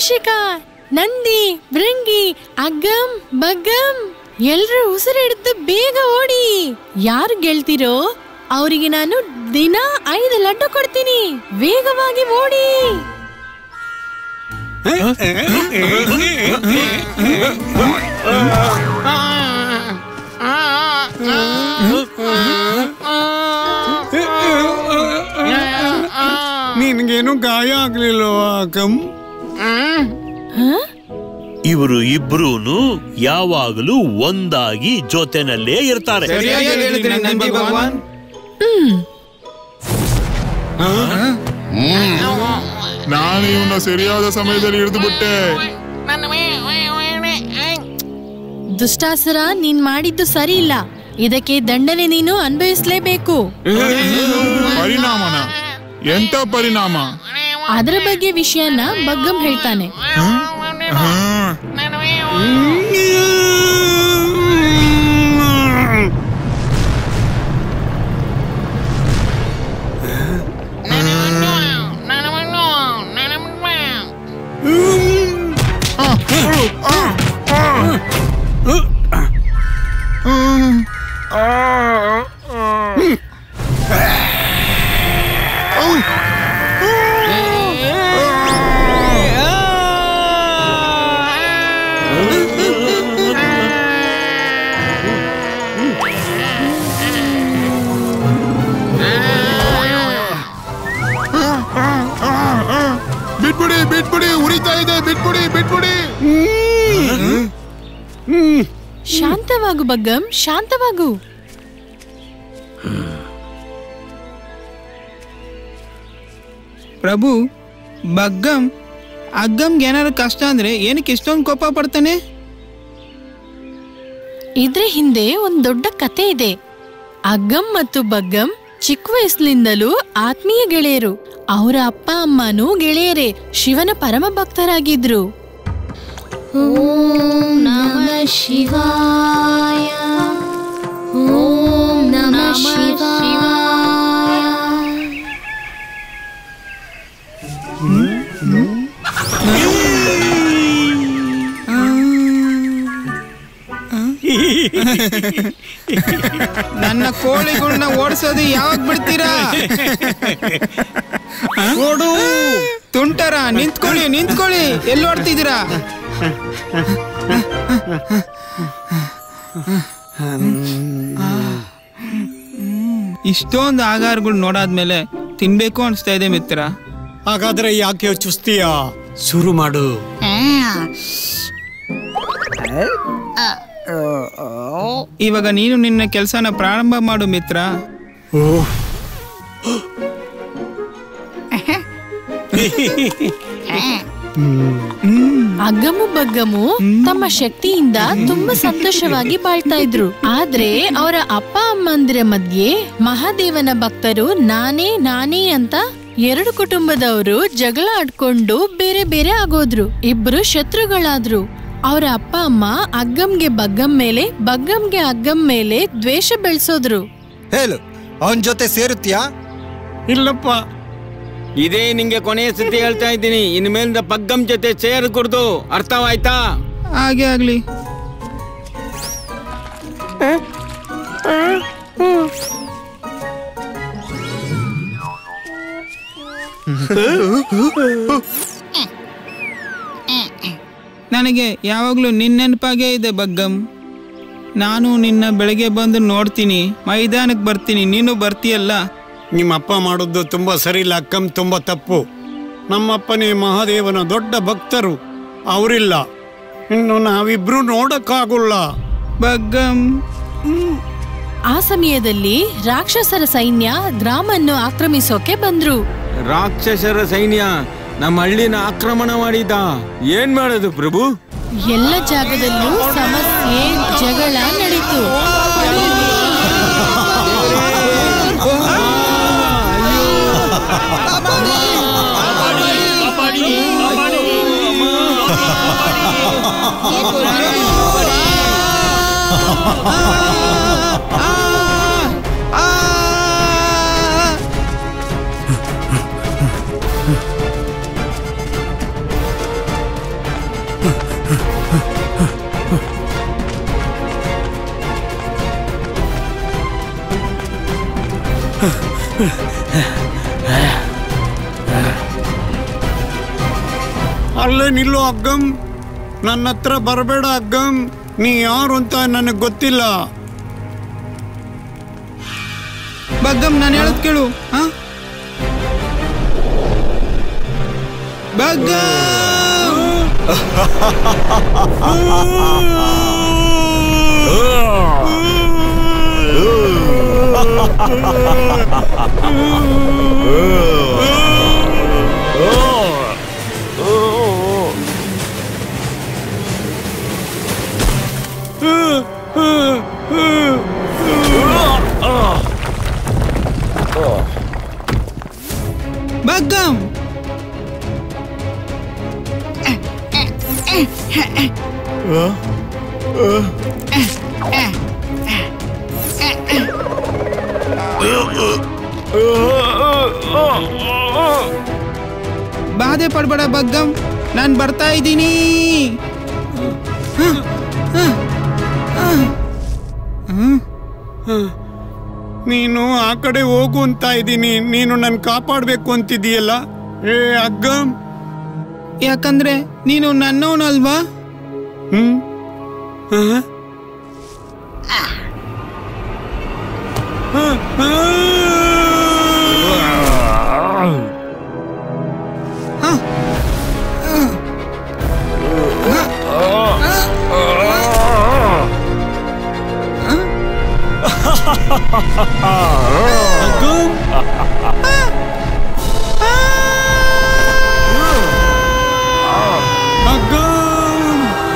ಮೂಷಿಕ ನಂದಿ ಭೃಂಗಿ ಅಗ್ಗಂ ಬಗ್ಗಂ ಎಲ್ರೂ ಉಸಿರೆಡ್ದು ಬೇಗ ಓಡಿ ಯಾರು ಗೆಲ್ತಿರೋ ಅವರಿಗೆ ನಾನು ದಿನ ಐದು ಲಡ್ಡು ಕೊಡ್ತೀನಿ ವೇಗವಾಗಿ ಓಡಿ ನಿನ್ಗೇನು ಗಾಯ ಆಗ್ಲಿಲ್ವಾ ಅಕ್ಕಂ ಇವರು ಇಬ್ರೂನು ಯಾವಾಗಲೂ ಒಂದಾಗಿ ಜೊತೆನಲ್ಲೇ ಇರ್ತಾರೆ ಸರಿಯಾಗಿ ಹೇಳಿದ್ರಿ ನಂದಿ ಭಗವಾನ್ ನಾನು ಇವನ್ನ ಸರಿಯಾದ ಸಮಯದಲ್ಲಿ ಹಿಡಿದು ಬಿಟ್ಟೆ ದುಷ್ಟಾಸುರ ನೀನ್ ಮಾಡಿದ್ದು ಸರಿ ಇಲ್ಲ ಇದಕ್ಕೆ ದಂಡನೆ ನೀನು ಅನುಭವಿಸ್ಲೇಬೇಕು ಪರಿಣಾಮನ ಎಂತ ಪರಿಣಾಮ ಅದರ ಬಗ್ಗೆ ವಿಷಯನ ಬಗ್ಗಂ ಹೇಳ್ತಾನೆ ಹಾ ಬಿಟ್ಬಿಡಿ ಬಿಟ್ಬಿಡಿ ಉರಿತಾ ಇದೆ ಬಿಟ್ಬಿಡಿ ಬಿಟ್ಬಿಡಿ ಶಾಂತವಾಗು ಬಗ್ಗಂ ಶಾಂತವಾಗು ಪ್ರಭು ಬಗ್ಗಂ ಅಗ್ಗಂಗೆ ಏನಾರು ಕಷ್ಟ ಅಂದ್ರೆ ಏನಕ್ಕೆ ಇಷ್ಟೊಂದು ಕೋಪ ಪಡ್ತಾನೆ ಇದ್ರ ಹಿಂದೆ ಒಂದ್ ದೊಡ್ಡ ಕತೆ ಇದೆ ಅಗ್ಗಂ ಮತ್ತು ಬಗ್ಗಂ ಚಿಕ್ಕ ವಯಸ್ಸಿನಿಂದಲೂ ಆತ್ಮೀಯ ಗೆಳೆಯರು ಅವರ ಅಪ್ಪ ಅಮ್ಮನೂ ಗೆಳೆಯರೇ ಶಿವನ ಪರಮ ಭಕ್ತರಾಗಿದ್ರು ಓಂ ನಮ ಶಿವಾಯ ಓಂ ನಮ ಶಿವಾಯ ನನ್ನ ಕೋಳಿಗಳನ್ನ ಓಡಿಸೋದು ಯಾವಾಗ ಬಿಡ್ತೀರಾ ಓಡು ತುಂಟರ ನಿಂತ್ಕೊಳ್ಳಿ ನಿಂತ್ಕೊಳ್ಳಿ ಎಲ್ಲಿ ಓಡ್ತಿದ್ದೀರಾ ಇಷ್ಟೊಂದು ಆಗಾರಗಳು ನೋಡಾದ್ಮೇಲೆ ತಿನ್ಬೇಕು ಅನ್ಸ್ತಾ ಇದೆ ಮಿತ್ರ ಹಾಗಾದ್ರೆ ಯಾಕೆ ಯೋಚಿಸ್ತೀಯ ಶುರು ಮಾಡು ಇವಾಗ ನೀನು ನಿನ್ನ ಕೆಲಸನ ಪ್ರಾರಂಭ ಮಾಡು ಮಿತ್ರ ಅಗ್ಗಮು ಬಗ್ಗಮು ತಮ್ಮ ಶಕ್ತಿಯಿಂದ ತುಂಬಾ ಸಂತೋಷವಾಗಿ ಬಾಳ್ತಾ ಇದ್ರು ಆದ್ರೆ ಅವರ ಅಪ್ಪ ಅಮ್ಮಂದಿರ ಮಧ್ಯೆ ಮಹಾದೇವನ ಭಕ್ತರು ನಾನೇ ನಾನೇ ಅಂತ ಎರಡು ಕುಟುಂಬದವರು ಜಗಳ ಆಡ್ಕೊಂಡು ಬೇರೆ ಬೇರೆ ಆಗೋದ್ರು ಇಬ್ರು ಶತ್ರುಗಳಾದ್ರು ಅವರ ಅಪ್ಪ ಅಮ್ಮ ಅಗ್ಗಂಗೆ ಬಗ್ಗಂ ಮೇಲೆ ಬಗ್ಗಂಗೆ ಅಗ್ಗಂ ಮೇಲೆ ದ್ವೇಷ ಬೆಳೆಸೋದ್ರು ಹೇಳು ಅವನ್ ಜೊತೆ ಸೇರುತ್ತೀಯಾ ಇಲ್ಲಪ್ಪ ಇದೇ ನಿಂಗೆ ಕೊನೆಯ ಸ್ಥಿತಿ ಹೇಳ್ತಾ ಇದ್ದೀನಿ ಇನ್ಮೇಲಿಂದ ಪಗ್ಗಂ ಜೊತೆ ಸೇರಕೂಡ್ದು ಅರ್ಥವಾಯ್ತಾ ಹಾಗೆ ಆಗ್ಲಿ ನನಗೆ ಯಾವಾಗ್ಲೂ ನಿನ್ನ ನೆನಪಾಗೇ ಇದೆ ಬಗ್ಗಂ ನಾನು ನಿನ್ನ ಬೆಳಗ್ಗೆ ಬಂದು ನೋಡ್ತೀನಿ ಮೈದಾನಕ್ಕೆ ಬರ್ತೀನಿ ನೀನು ಬರ್ತೀಯಲ್ಲ ನಿಮ್ಮ ಅಪ್ಪ ಮಾಡೋದು ತುಂಬಾ ಸರಿ ಇಲ್ಲ ಅಕ್ಕಂ ತುಂಬಾ ತಪ್ಪು ನಮ್ಮಪ್ಪನೇ ಮಹಾದೇವನ ದೊಡ್ಡ ಭಕ್ತರು ಅವರಿಲ್ಲ ಇನ್ನು ನಾವಿಬ್ರು ನೋಡಕ್ಕಾಗುಲ್ಲ ಬಗ್ಗಂ ಆ ಸಮಯದಲ್ಲಿ ರಾಕ್ಷಸರ ಸೈನ್ಯ ಗ್ರಾಮನ್ನು ಆಕ್ರಮಿಸೋಕೆ ಬಂದ್ರು ರಾಕ್ಷಸರ ಸೈನ್ಯ ನಮ್ಮ ಹಳ್ಳಿನ ಆಕ್ರಮಣ ಮಾಡಿದ ಏನ್ ಮಾಡೋದು ಪ್ರಭು ಎಲ್ಲ ಜಾಗದಲ್ಲೂ ಸಮಸ್ಯೆ ಜಗಳ ನಡೀತು ಅಲ್ಲೇ ನಿಲ್ಲು ಅಗ್ಗಂ ನನ್ನ ಹತ್ರ ಬರಬೇಡ ಅಗ್ಗಂ ನೀ ಯಾರು ಅಂತ ನನಗೆ ಗೊತ್ತಿಲ್ಲ ಬಗ್ಗಮ್ ನಾನು ಹೇಳೋದ್ ಕೇಳು ಹಾ ಬಗ್ಗಮ್ ಬಗ್ಗಮ್ ಬಾಧೆ ಪಡ್ಬೇಡ ಬಗ್ಗಮ್ ನಾನು ಬರ್ತಾ ಇದ್ದೀನಿ ನೀನು ಆ ಕಡೆ ಹೋಗು ಅಂತ ಇದ್ದೀನಿ ನೀನು ನನ್ನ ಕಾಪಾಡಬೇಕು ಅಂತಿದೀಯಲ್ಲ ಏ ಅಗ್ಗಂ ಯಾಕಂದ್ರೆ ನೀನು ನನ್ನವನಲ್ವಾ ಹ್ಮ್ ಹ? ಹ, ಹ. ಅಗ್ಗಂ ಅಗ್ಗಂ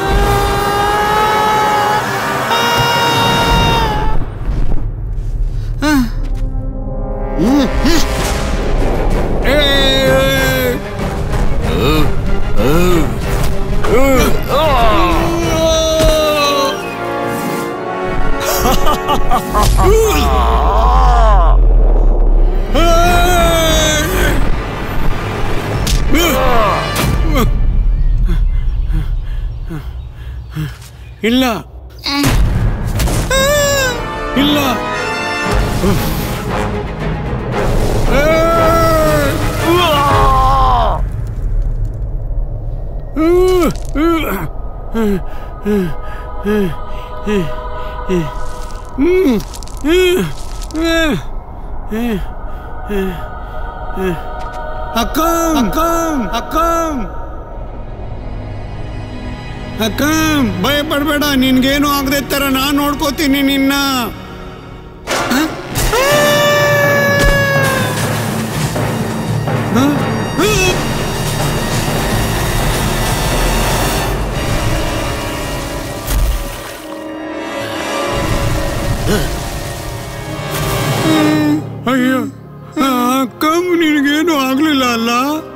ಏ ಇಲ್ಲ ಇಲ್ಲ ಅಕ್ಕಂ ಅಕ್ಕಂ ಅಕ್ಕಂ ಅಕ್ಕಂ ಭಯ ಪಡ್ಬೇಡ ನಿನ್ಗೇನು ಆಗದೆ ತರ ನಾನ್ ನೋಡ್ಕೋತೀನಿ ನಿನ್ನ ಹ? ಹ? ಹ? ಅಯ್ಯೋ ಆ, ಅಕ್ಕಂ ನಿನಗೇನು ಆಗ್ಲಿಲ್ಲ ಅಲ್ಲ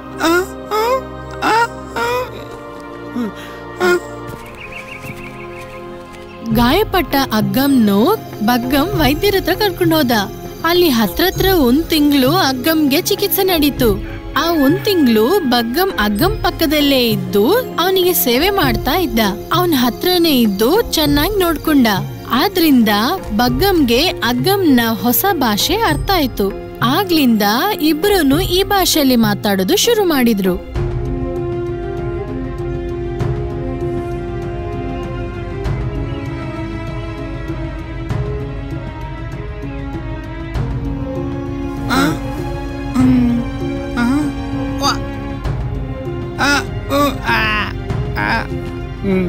ಗಾಯಪಟ್ಟ ಅಗ್ಗಂನು ಬಗ್ಗಂ ವೈದ್ಯರ ಹತ್ರ ಕರ್ಕೊಂಡು ಹೋದ ಅಲ್ಲಿ ಹತ್ರತ್ರ ಒಂದ್ ತಿಂಗಳು ಅಗ್ಗಂಗೆ ಚಿಕಿತ್ಸೆ ನಡೀತು ಆ ಒಂದ್ ತಿಂಗಳು ಬಗ್ಗಂ ಅಗ್ಗಂ ಪಕ್ಕದಲ್ಲೇ ಇದ್ದು ಅವನಿಗೆ ಸೇವೆ ಮಾಡ್ತಾ ಇದ್ದ ಅವನ ಹತ್ರನೇ ಇದ್ದು ಚೆನ್ನಾಗಿ ನೋಡ್ಕೊಂಡ ಆದ್ರಿಂದ ಬಗ್ಗಂಗೆ ಅಗ್ಗಂನ ಹೊಸ ಭಾಷೆ ಅರ್ಥ ಆಯ್ತು ಆಗ್ಲಿಂದ ಇಬ್ರು ಈ ಭಾಷೆಯಲ್ಲಿ ಮಾತಾಡೋದು ಶುರು ಮಾಡಿದ್ರು ಆ, ಉ, ಆ, ಆ. ಹ್ಮ್.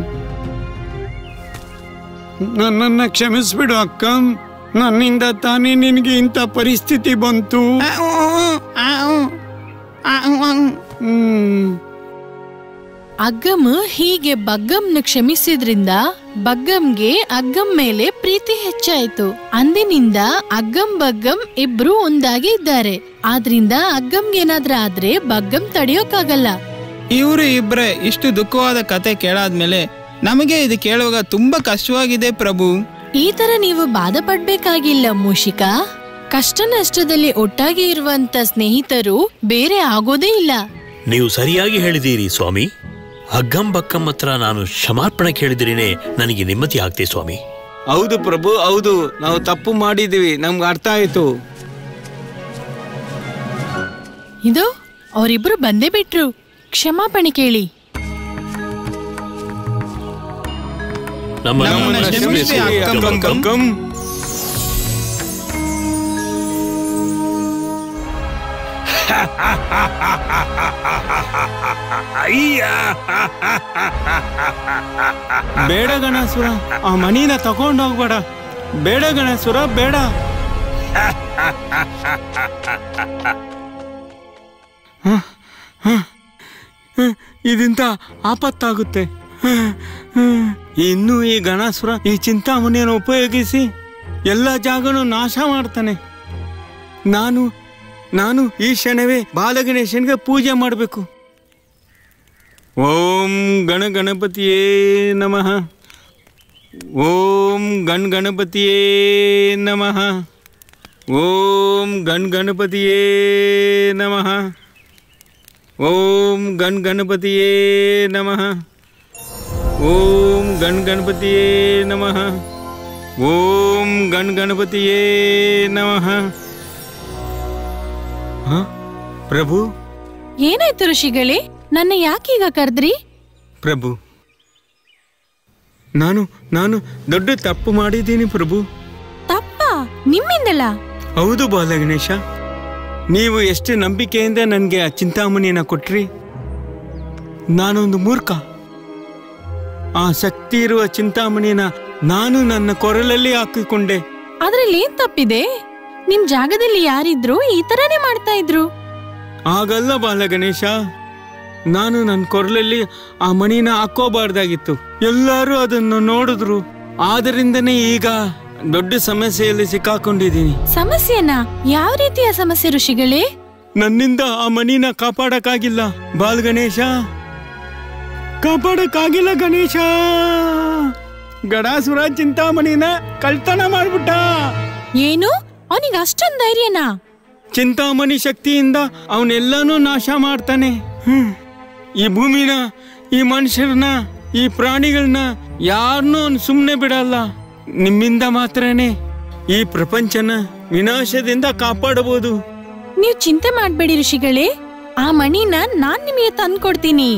ನನ್ನನ್ನ ಕ್ಷಮಿಸ್ಬಿಡು ಅಕ್ಕಂ ನನ್ನಿಂದ ತಾನೇ ನಿನಗೆ ಇಂಥ ಪರಿಸ್ಥಿತಿ ಬಂತು ಆ, ಉ, ಉ, ಆ, ಉ. ಆ, ಉ, ಆ, ಉ. ಹ್ಮ್ ಅಗ್ಗಮ್ ಹೀಗೆ ಬಗ್ಗಂನ ಕ್ಷಮಿಸಿದ್ರಿಂದ ಬಗ್ಗಂಗೆ ಅಗ್ಗಂ ಮೇಲೆ ಪ್ರೀತಿ ಹೆಚ್ಚಾಯ್ತು ಅಂದಿನಿಂದ ಅಗ್ಗಂ ಬಗ್ಗಂ ಇಬ್ರು ಒಂದಾಗಿ ಇದ್ದಾರೆ ಆದ್ರಿಂದ ಅಗ್ಗಂಗೇನಾದ್ರ ಆದ್ರೆ ಬಗ್ಗಂ ತಡೆಯೋಕ್ಕಾಗಲ್ಲ ಇವ್ರು ಇಬ್ರೆ ಇಷ್ಟು ದುಃಖವಾದ ಕತೆ ಕೇಳಾದ್ಮೇಲೆ ನಮಗೆ ಇದು ಕೇಳುವಾಗ ತುಂಬಾ ಕಷ್ಟವಾಗಿದೆ ಪ್ರಭು ಈ ತರ ನೀವು ಬಾಧೆ ಪಡ್ಬೇಕಾಗಿಲ್ಲ ಮೂಷಿಕಾ ಕಷ್ಟ ನಷ್ಟದಲ್ಲಿ ಒಟ್ಟಾಗಿ ಇರುವಂತ ಸ್ನೇಹಿತರು ಬೇರೆ ಆಗೋದೇ ಇಲ್ಲ ನೀವು ಸರಿಯಾಗಿ ಹೇಳಿದ್ದೀರಿ ಸ್ವಾಮಿ ಅಗ್ಗಂ ಬಕ್ಕಂ ಹತ್ರ ನಾನು ಕ್ಷಮಾರ್ಪಣೆ ಕೇಳಿದ್ರೇನೆ ನನಗೆ ನೆಮ್ಮದಿ ಆಗ್ತೆ ಸ್ವಾಮಿ ಹೌದು ಪ್ರಭು ಹೌದು ನಾವು ತಪ್ಪು ಮಾಡಿದೀವಿ ನಮ್ಗೆ ಅರ್ಥ ಆಯ್ತು ಇದು ಅವರಿಬ್ರು ಬಂದೇ ಬಿಟ್ರು ಕ್ಷಮಾಪಣೆ ಕೇಳಿ ನಮ್ಮ ನಮ್ಮನ್ನ ಕ್ಷಮಿಸಿ, ಅಕ್ಕಂ ಬಕ್ಕಂ. ಅಕ್ಕಂ. ಬೇಡ ಗಣಸುರ ಆ ಮನಿನ ತಗೊಂಡೋಗ್ಬೇಡ ಬೇಡ ಗಣಸುರ ಬೇಡ ಹ, ಹ, ಹ, ಇದರಿಂದ ಆಪತ್ತಾಗುತ್ತೆ ಹ, ಹ. ಇನ್ನು ಈ ಗಣಸುರ ಈ ಚಿಂತಾಮಣಿಯನ್ನು ಉಪಯೋಗಿಸಿ ಎಲ್ಲ ಜಾಗನೂ ನಾಶ ಮಾಡ್ತಾನೆ ನಾನು ನಾನು ಈ ಕ್ಷಣವೇ ಬಾಲಗಣೇಶನ್ಗೆ ಪೂಜೆ ಮಾಡಬೇಕು ಓಂ ಗಣ ಗಣಪತಿಯೇ ನಮಃ ಓಂ ಗಣ್ ಗಣಪತಿಯೇ ನಮಃ ಓಂ ಗಣ್ ಗಣಪತಿಯೇ ನಮಃ ಓಂ ಗಣ್ ಗಣಪತಿಯೇ ನಮಃ ಓಂ ಗಣ್ ಗಣಪತಿಯೇ ನಮಃ ಓಂ ಗಣ್ ಗಣಪತಿಯೇ ನಮಃ ಹ? ಪ್ರಭು ಏನಾಯ್ತು ಋಷಿಗಳೇ ನನ್ನ ಯಾಕೀಗ ಕರೆದ್ರಿ ಪ್ರಭು ನಾನು ನಾನು ದೊಡ್ಡ ತಪ್ಪು ಮಾಡಿದ್ದೀನಿ ಪ್ರಭು ತಪ್ಪ ನಿಮ್ಮಿಂದಲ್ಲ ಹೌದು ಬಾಲಗಣೇಶ ನೀವು ಎಷ್ಟು ನಂಬಿಕೆಯಿಂದ ನನಗೆ ಆ ಚಿಂತಾಮಣಿನ ಕೊಟ್ರಿ ನಾನೊಂದು ಮೂರ್ಖ ಆ ಶಕ್ತಿ ಇರುವ ಚಿಂತಾಮಣಿನ ನಾನು ನನ್ನ ಕೊರಲಲ್ಲಿ ಹಾಕಿಕೊಂಡೆ ಅದ್ರಲ್ಲಿ ಏನ್ ತಪ್ಪಿದೆ ನಿಮ್ ಜಾಗದಲ್ಲಿ ಯಾರಿದ್ರು ಈ ತರನೇ ಮಾಡ್ತಾ ಇದ್ರು ಆಗಲ್ಲ ಬಾಲಗಣೇಶ ನಾನು ನನ್ನ ಕೊರಲಲ್ಲಿ ಆ ಮಣಿನ ಹಾಕೋಬಾರ್ದಾಗಿತ್ತು ಎಲ್ಲರೂ ಅದನ್ನು ನೋಡಿದ್ರು ಆದ್ದರಿಂದನೇ ಈಗ ದೊಡ್ಡ ಸಮಸ್ಯೆಯಲ್ಲಿ ಸಿಕ್ಕಾಕೊಂಡಿದ್ದೀನಿ ಸಮಸ್ಯೆನಾ ಯಾವ ರೀತಿಯ ಸಮಸ್ಯೆ ಋಷಿಗಳೇ ನನ್ನಿಂದ ಆ ಮಣಿನ ಕಾಪಾಡಕ್ಕಾಗಿಲ್ಲ ಬಾಲ್ ಗಣೇಶ ಕಾಪಾಡಕ್ಕಾಗಿಲ್ಲ ಗಣೇಶ ಗಡಾಸುರ ಚಿಂತಾಮಣಿನ ಕಳ್ತನ ಮಾಡ್ಬಿಟ್ಟ ಏನು ಅವನಿಗೆ ಅಷ್ಟೊಂದ್ ಧೈರ್ಯನಾ ಚಿಂತಾಮಣಿ ಶಕ್ತಿಯಿಂದ ಅವನೆಲ್ಲಾನು ನಾಶ ಮಾಡ್ತಾನೆ ಹ್ಮ್. ಈ ಭೂಮಿನ ಈ ಮನುಷ್ಯರನ್ನ ಈ ಪ್ರಾಣಿಗಳನ್ನ ಯಾರನ್ನೂ ಅವ್ನು ಸುಮ್ಮನೆ ಬಿಡಲ್ಲ ನಿಮ್ಮಿಂದ ಮಾತ್ರನೇ ಈ ಪ್ರಪಂಚನ ವಿನಾಶದಿಂದ ಕಾಪಾಡಬಹುದು ನೀವ್ ಚಿಂತೆ ಮಾಡ್ಬೇಡಿ ಋಷಿಗಳೇ ಆ ಮಣಿನ ನಾನ್ ನಿಮಗೆ ತಂದ್ಕೊಡ್ತೀನಿ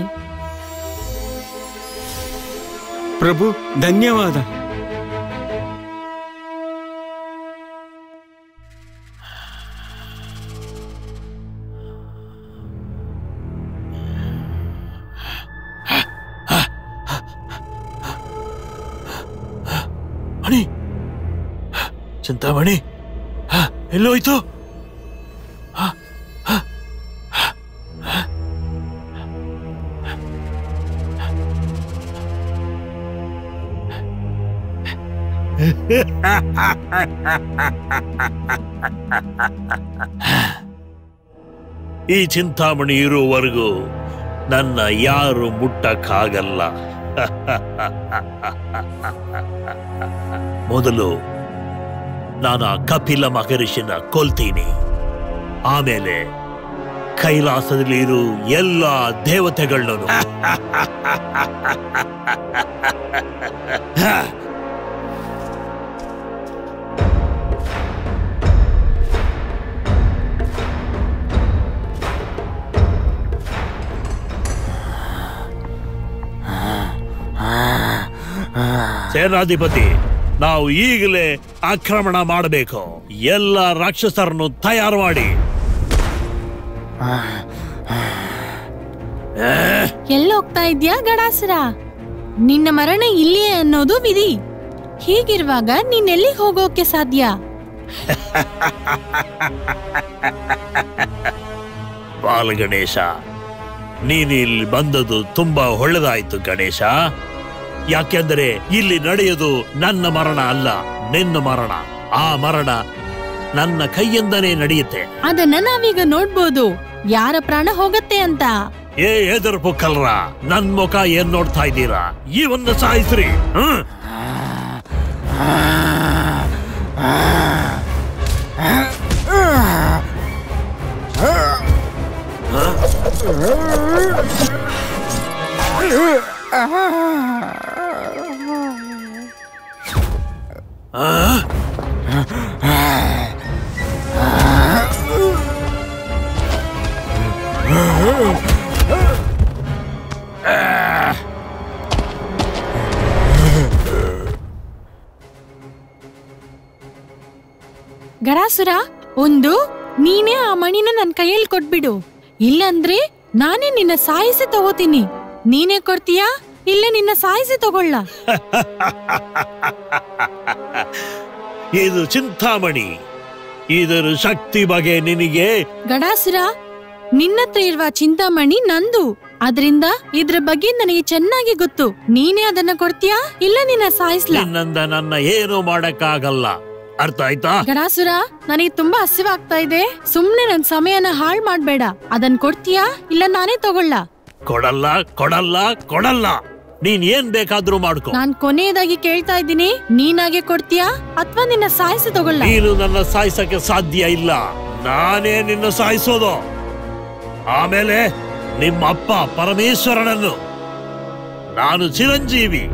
ಪ್ರಭು ಧನ್ಯವಾದ ಮಣಿ ಚಿಂತಾಮಣಿ ಹ, ಎಲ್ಲೋಯ್ತು ಹ, ಹ, ಹ, ಹ. ಈ ಚಿಂತಾಮಣಿ ಇರುವವರೆಗೂ ನನ್ನ ಯಾರು ಮುಟ್ಟಕ್ಕಾಗಲ್ಲ ಮೊದಲು ನಾನು ಆ ಕಪಿಲ ಮಹರ್ಷಿನ ಕೊಲ್ತೀನಿ ಆಮೇಲೆ ಕೈಲಾಸದಲ್ಲಿ ಇರು ಎಲ್ಲ ದೇವತೆಗಳನ್ನು ಸೇನಾಧಿಪತಿ ನಾವು ಈಗಲೇ ಆಕ್ರಮಣ ಮಾಡಬೇಕು ಎಲ್ಲ ರಾಕ್ಷಸರನ್ನು ತಯಾರು ಮಾಡಿ ಎಲ್ಲೋಗ್ತಾ ಇದ್ಯಾ ಗಡಾಸುರ ನಿನ್ನ ಮರಣ ಇಲ್ಲಿಯೇ ಅನ್ನೋದು ವಿಧಿ ಹೀಗಿರುವಾಗ ನೀನೆಲ್ಲಿಗೆ ಹೋಗೋಕೆ ಸಾಧ್ಯ ಬಾಲ ಗಣೇಶ ನೀನು ಇಲ್ಲಿ ಬಂದದ್ದು ತುಂಬಾ ಒಳ್ಳೆದಾಯ್ತು ಗಣೇಶ ಯಾಕೆಂದರೆ ಇಲ್ಲಿ ನಡೆಯೋದು ನನ್ನ ಮರಣ ಅಲ್ಲ ನಿನ್ನ ಮರಣ ಆ ಮರಣ ನನ್ನ ಕೈಯಿಂದನೇ ನಡೆಯುತ್ತೆ ಅದನ್ನ ನಾವೀಗ ನೋಡ್ಬೋದು ಯಾರ ಪ್ರಾಣ ಹೋಗತ್ತೆ ಅಂತ ಏ ಎದರ್ ಪುಕ್ಕಲ್ರ ನನ್ ಮುಖ ಏನ್ ನೋಡ್ತಾ ಇದ್ದೀರಾ ಇವನ್ನ ಸಾಯಿಸ್ರಿ ಹ್ಮ್ ಆ ಗಡಾಸುರ ಒಂದು ನೀನೇ ಆ ಮಣಿನ ನನ್ ಕೈಯಲ್ಲಿ ಕೊಟ್ಬಿಡು ಇಲ್ಲಂದ್ರೆ ನಾನೇ ನಿನ್ನ ಸಾಯಿಸಿ ತಗೋತೀನಿ ನೀನೇ ಕೊಡ್ತೀಯಾ ಇಲ್ಲ ನಿನ್ನ ಸಾಯಿಸಿ ತಗೊಳ್ಳ ಇದು ಚಿಂತಾಮಣಿ ಇದರ ಶಕ್ತಿ ಬಗ್ಗೆ ನಿನಗೆ ಗಡಾಸುರ ನಿನ್ನತ್ರ ಇರುವ ಚಿಂತಾಮಣಿ ನಂದು ಅದರಿಂದ ಇದ್ರ ಬಗ್ಗೆ ನನಗೆ ಚೆನ್ನಾಗಿ ಗೊತ್ತು ನೀನೇ ಅದನ್ನ ಕೊಡ್ತೀಯಾ ಇಲ್ಲ ನಿನ್ನ ಸಾಯಿಸ್ಲಾ ನಿನ್ನಂದ ನನ್ನ ಏನು ಮಾಡಕ್ಕಾಗಲ್ಲ ಅರ್ಥ ಆಯ್ತಾ ಗಡಾಸುರ ನನಗೆ ತುಂಬಾ ಹಸಿವಾಗ್ತಾ ಇದೆ ಸುಮ್ನೆ ನನ್ ಸಮಯನ ಹಾಳ್ ಮಾಡ್ಬೇಡ ಅದನ್ ಕೊಡ್ತೀಯಾ ಇಲ್ಲ ನಾನೇ ತಗೊಳ್ಳ ಕೊಡಲ್ಲ ಕೊಡಲ್ಲ ಕೊಡಲ್ಲ ನೀನ್ ಏನ್ ಬೇಕಾದ್ರೂ ಮಾಡ್ಕೊ ನಾನ್ ಕೊನೆಯದಾಗಿ ಕೇಳ್ತಾ ಇದ್ದೀನಿ ನೀನಾಗೆ ಕೊಡ್ತೀಯಾ ಅಥವಾ ನಿನ್ನ ಸಾಯಿಸಿ ತಗೊಳ್ಳ ನೀನು ನನ್ನ ಸಾಯಿಸಕ್ಕೆ ಸಾಧ್ಯ ಇಲ್ಲ ನಾನೇ ನಿನ್ನ ಸಾಯಿಸೋದು ಆಮೇಲೆ ನಿಮ್ಮ ಅಪ್ಪ ಪರಮೇಶ್ವರನನ್ನು ನಾನು ಚಿರಂಜೀವಿ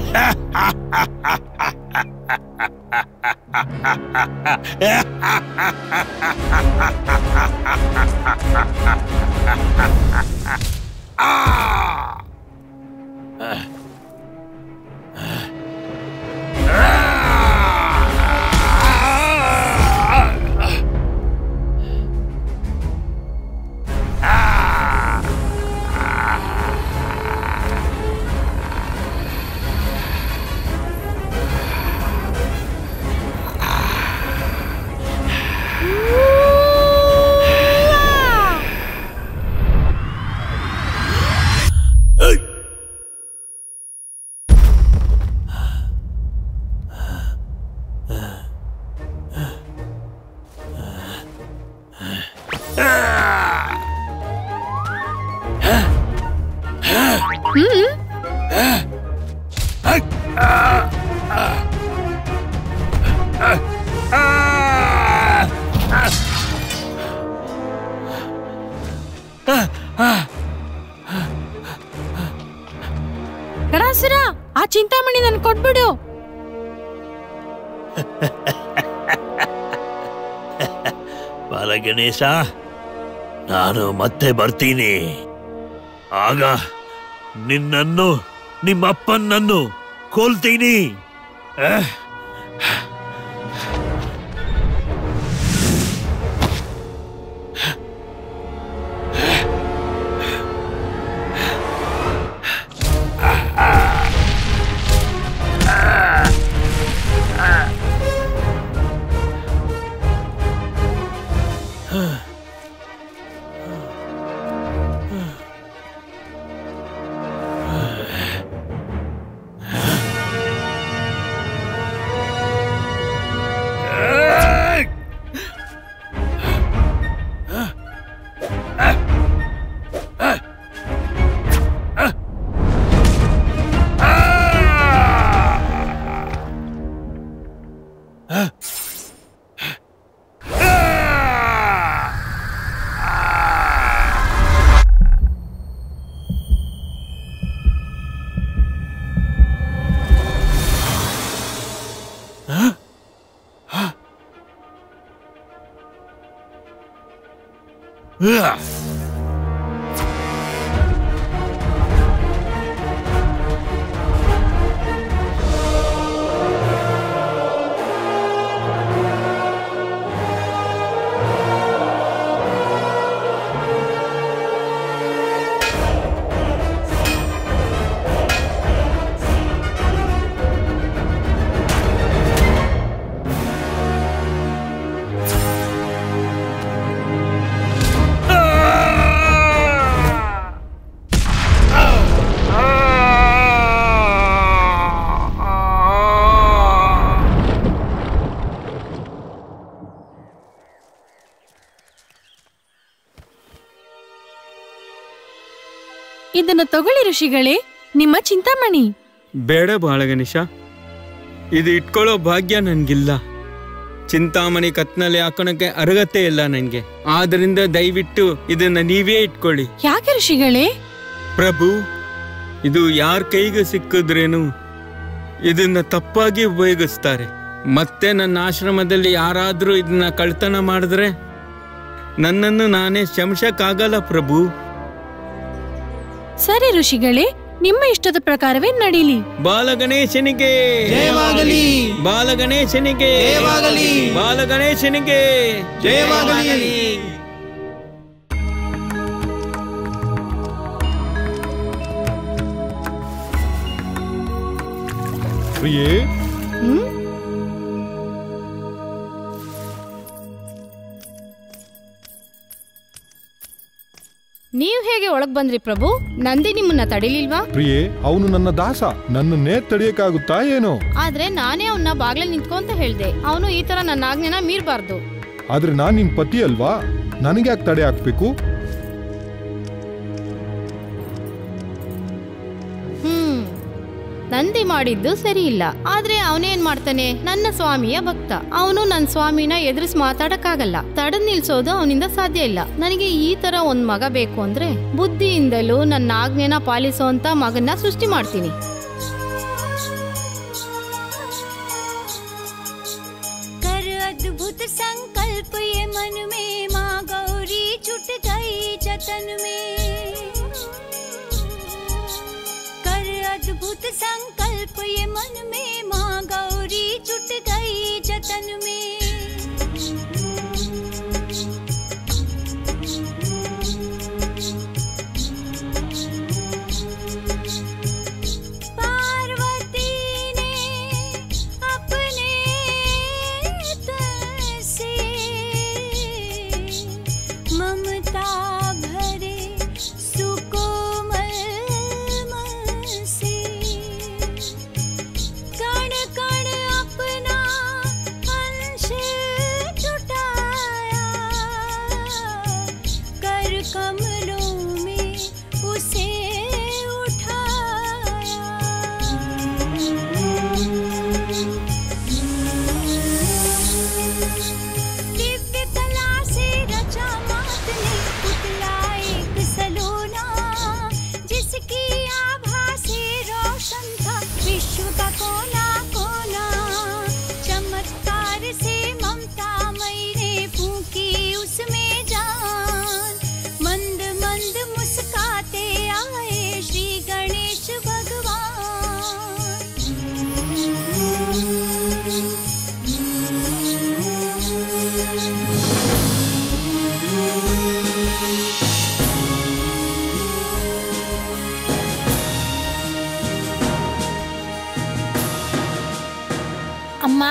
ಗಡಾಸುರ ಆ ಚಿಂತಾಮಣಿ ನನ್ ಕೊಟ್ಬಿಡು ಬಾಲ ಗಣೇಶ ನಾನು ಮತ್ತೆ ಬರ್ತೀನಿ ಆಗ ನಿನ್ನನ್ನು ನಿಮ್ಮಪ್ಪನನ್ನು ಕೊಲ್ತೀನಿ ಅಹ್. Ugh. ಇದನ್ನ ತಗೊಳ್ಳಿ ಋಷಿಗಳೇ ನಿಮ್ಮ ಚಿಂತಾಮಣಿ ಬೇಡ ಬಾಳ ಗಣೇಶ ಇದು ಇಟ್ಕೊಳ್ಳೋ ಭಾಗ್ಯ ನನ್ಗಿಲ್ಲ ಚಿಂತಾಮಣಿ ಕತ್ನಲ್ಲಿ ಹಾಕೋಣಕ್ಕೆ ಅರ್ಹತೆ ಇಲ್ಲ ನನಗೆ ಆದ್ರಿಂದ ದಯವಿಟ್ಟು ಇದನ್ನ ನೀವೇ ಇಟ್ಕೊಳ್ಳಿ ಯಾಕೆ ಋಷಿಗಳೇ ಪ್ರಭು ಇದು ಯಾರ ಕೈಗೆ ಸಿಕ್ಕಿದ್ರೇನು ಇದನ್ನ ತಪ್ಪಾಗಿ ಉಪಯೋಗಿಸ್ತಾರೆ ಮತ್ತೆ ನನ್ನ ಆಶ್ರಮದಲ್ಲಿ ಯಾರಾದ್ರೂ ಇದನ್ನ ಕಳ್ತನ ಮಾಡಿದ್ರೆ ನನ್ನನ್ನು ನಾನೇ ಶಂಶಕ್ಕಾಗಲ್ಲ ಪ್ರಭು ಸರಿ ಋಷಿಗಳೇ ನಿಮ್ಮ ಇಷ್ಟದ ಪ್ರಕಾರವೇ ನಡೀಲಿ ಬಾಲಗಣೇಶನಿಗೆ ಜಯವಾಗಲಿ ಬಾಲಗಣೇಶನಿಗೆ ಜಯವಾಗಲಿ ಬಾಲಗಣೇಶನಿಗೆ ಜಯವಾಗಲಿ ಪ್ರಿಯೇ ನೀವ್ ಹೇಗೆ ಒಳಗ್ ಬಂದ್ರಿ ಪ್ರಭು ನಂದಿ ನಿಮ್ಮನ್ನ ತಡಿಲಿಲ್ವಾ ಪ್ರಿಯೇ ಅವನು ನನ್ನ ದಾಸ ನನ್ನನ್ನೇ ತಡೆಯಕ್ಕಾಗುತ್ತಾ ಏನೋ ಆದ್ರೆ ನಾನೇ ಅವನ್ನ ಬಾಗ್ಲಲ್ಲಿ ನಿಂತ್ಕೊಂತ ಹೇಳ್ದೆ ಅವನು ಈ ತರ ನನ್ನ ಆಜ್ಞೆನ ಮೀರ್ಬಾರ್ದು ಆದ್ರೆ ನಾನ್ ನಿನ್ ಪತಿ ಅಲ್ವಾ ನನಗೆ ಯಾಕೆ ತಡೆ ಹಾಕ್ಬೇಕು ಹ್ಮ್ ನಂದಿ ಮಾಡಿದ್ದು ಸರಿ ಇಲ್ಲ ಆದ್ರೆ ಅವನೇನ್ ಮಾಡ್ತಾನೆ ನನ್ನ ಸ್ವಾಮಿಯ ಭಕ್ತ ಅವನು ನನ್ನ ಸ್ವಾಮಿನ ಎದುರಿಸಿ ಮಾತಾಡಕ್ಕಾಗಲ್ಲ ತಡೆದ್ ನಿಲ್ಸೋದು ಅವನಿಂದ ಸಾಧ್ಯ ಇಲ್ಲ ನನಗೆ ಈ ತರ ಒಂದ್ ಮಗ ಬೇಕು ಅಂದ್ರೆ ಬುದ್ಧಿಯಿಂದಲೂ ನನ್ನ ಆಜ್ಞೆನ ಪಾಲಿಸುವಂತ ಮಗನ್ನ ಸೃಷ್ಟಿ ಮಾಡ್ತೀನಿ कर अद्भुत संकल्प ये मन में माँ गौरी छुट गई जतन में कर अद्भुत संकल्प ये मन में माँ गौरी छुट गई जतन में पार्वती ने अपने तन से ममता भरे सुकोमल मन से कण कण अपना अंश जुटाया कर कमलों में उसे उठाया दिव्य कला से रचा मात ने पुतला एक सलोना जिसकी आभा से रोशन था विश्व का कोना कोना चमत्कार से ममता मई ने फूकी उसमें जान मंद मंद मुस्काते आए श्री गणेश भगवान ಅಮ್ಮ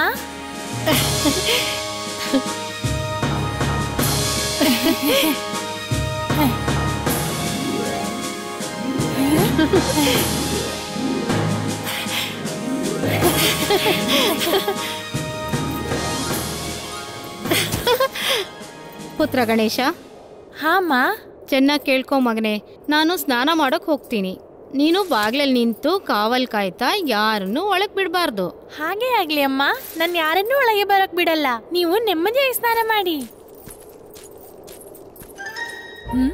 ಪುತ್ರ ಗಣೇಶ ಹಾಮ್ಮ ಚೆನ್ನಾಗಿ ಕೇಳ್ಕೊ ಮಗನೆ ನಾನು ಸ್ನಾನ ಮಾಡಕ್ ಹೋಗ್ತೀನಿ ನೀನು ಬಾಗ್ಲಲ್ಲಿ ನಿಂತು ಕಾವಲ್ ಕಾಯ್ತಾ ಯಾರನ್ನು ಒಳಗ್ ಬಿಡಬಾರ್ದು ಹಾಗೆ ಆಗ್ಲಿ ಅಮ್ಮ ನನ್ ಯಾರನ್ನೂ ಒಳಗೆ ಬರಕ್ ಬಿಡಲ್ಲ ನೀವು ನೆಮ್ಮದಿಯಾಗಿ ಸ್ನಾನ ಮಾಡಿ ಹ್ಮ್?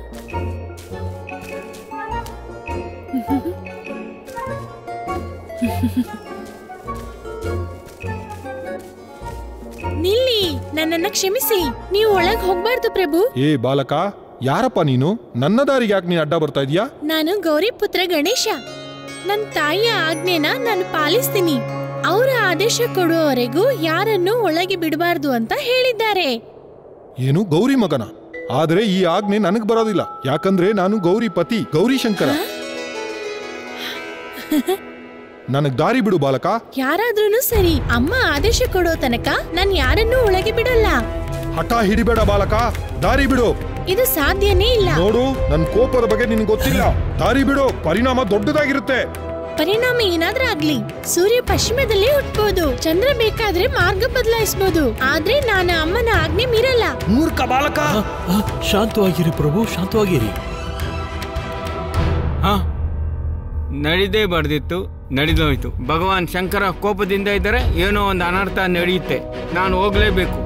ನಿಲ್ಲಿ ನನ್ನನ್ನ ಕ್ಷಮಿಸಿ ನೀವು ಒಳಗ್ ಹೋಗ್ಬಾರ್ದು ಪ್ರಭು ಏ ಬಾಲಕ ಯಾರಪ್ಪ ನೀನು ನನ್ನ ದಾರಿಗೆ ಯಾಕೆ ನೀನು ಅಡ್ಡ ಬರ್ತಾ ಇದೀಯಾ ನಾನು ಗೌರಿ ಪುತ್ರ ಗಣೇಶ ನನ್ ತಾಯಿಯ ಆಜ್ಞೆನ ನಾನು ಪಾಲಿಸ್ತೀನಿ ಅವರ ಆದೇಶ ಕೊಡುವವರೆಗೂ ಯಾರನ್ನು ಒಳಗೆ ಬಿಡಬಾರ್ದು ಅಂತ ಹೇಳಿದ್ದಾರೆ ಏನು ಗೌರಿ ಮಗನ ಆದ್ರೆ ಈ ಆಜ್ಞೆ ನನಗ್ ಬರೋದಿಲ್ಲ ಯಾಕಂದ್ರೆ ನಾನು ಗೌರಿ ಪತಿ ಗೌರಿ ಶಂಕರ ನನಗ್ ದಾರಿ ಬಿಡು ಬಾಲಕ ಯಾರಾದ್ರೂನು ಸರಿ ಅಮ್ಮ ಆದೇಶ ಕೊಡೋ ತನಕ ನಾನ್ ಯಾರನ್ನೂ ಒಳಗೆ ಬಿಡಲ್ಲ ಹಠ ಹಿಡಿಬೇಡ ಬಾಲಕ ದಾರಿ ಬಿಡು ಇದು ಸಾಧ್ಯನೇ ಇಲ್ಲ ನೋಡು ನನ್ ಕೋಪದ ಬಗ್ಗೆ ನಿನ್ಗೆ ಗೊತ್ತಿಲ್ಲ ದಾರಿ ಬಿಡು ಪರಿಣಾಮ ದೊಡ್ಡದಾಗಿರುತ್ತೆ ಪರಿಣಾಮ ಏನಾದ್ರೂ ಆಗ್ಲಿ ಸೂರ್ಯ ಪಶ್ಚಿಮದಲ್ಲಿ ಹುಟ್ಬೋದು ಚಂದ್ರ ಬೇಕಾದ್ರೆ ಮಾರ್ಗ ಬದಲಾಯಿಸಬಹುದು ಆದ್ರೆ ನಾನು ಅಮ್ಮನ ಆಜ್ಞೆ ಮೀರಲ್ಲ ಮೂರ್ಖ ಬಾಲಕ ಶಾಂತವಾಗಿರಿ ಪ್ರಭು ಶಾಂತವಾಗಿರಿ ಹಾ ನಡಿದೇ ಬರ್ದಿತ್ತು ನಡೆದೋಯ್ತು ಭಗವಾನ್ ಶಂಕರ ಕೋಪದಿಂದ ಇದ್ದರೆ ಏನೋ ಒಂದು ಅನರ್ಥ ನಡೆಯುತ್ತೆ ನಾನು ಹೋಗ್ಲೇಬೇಕು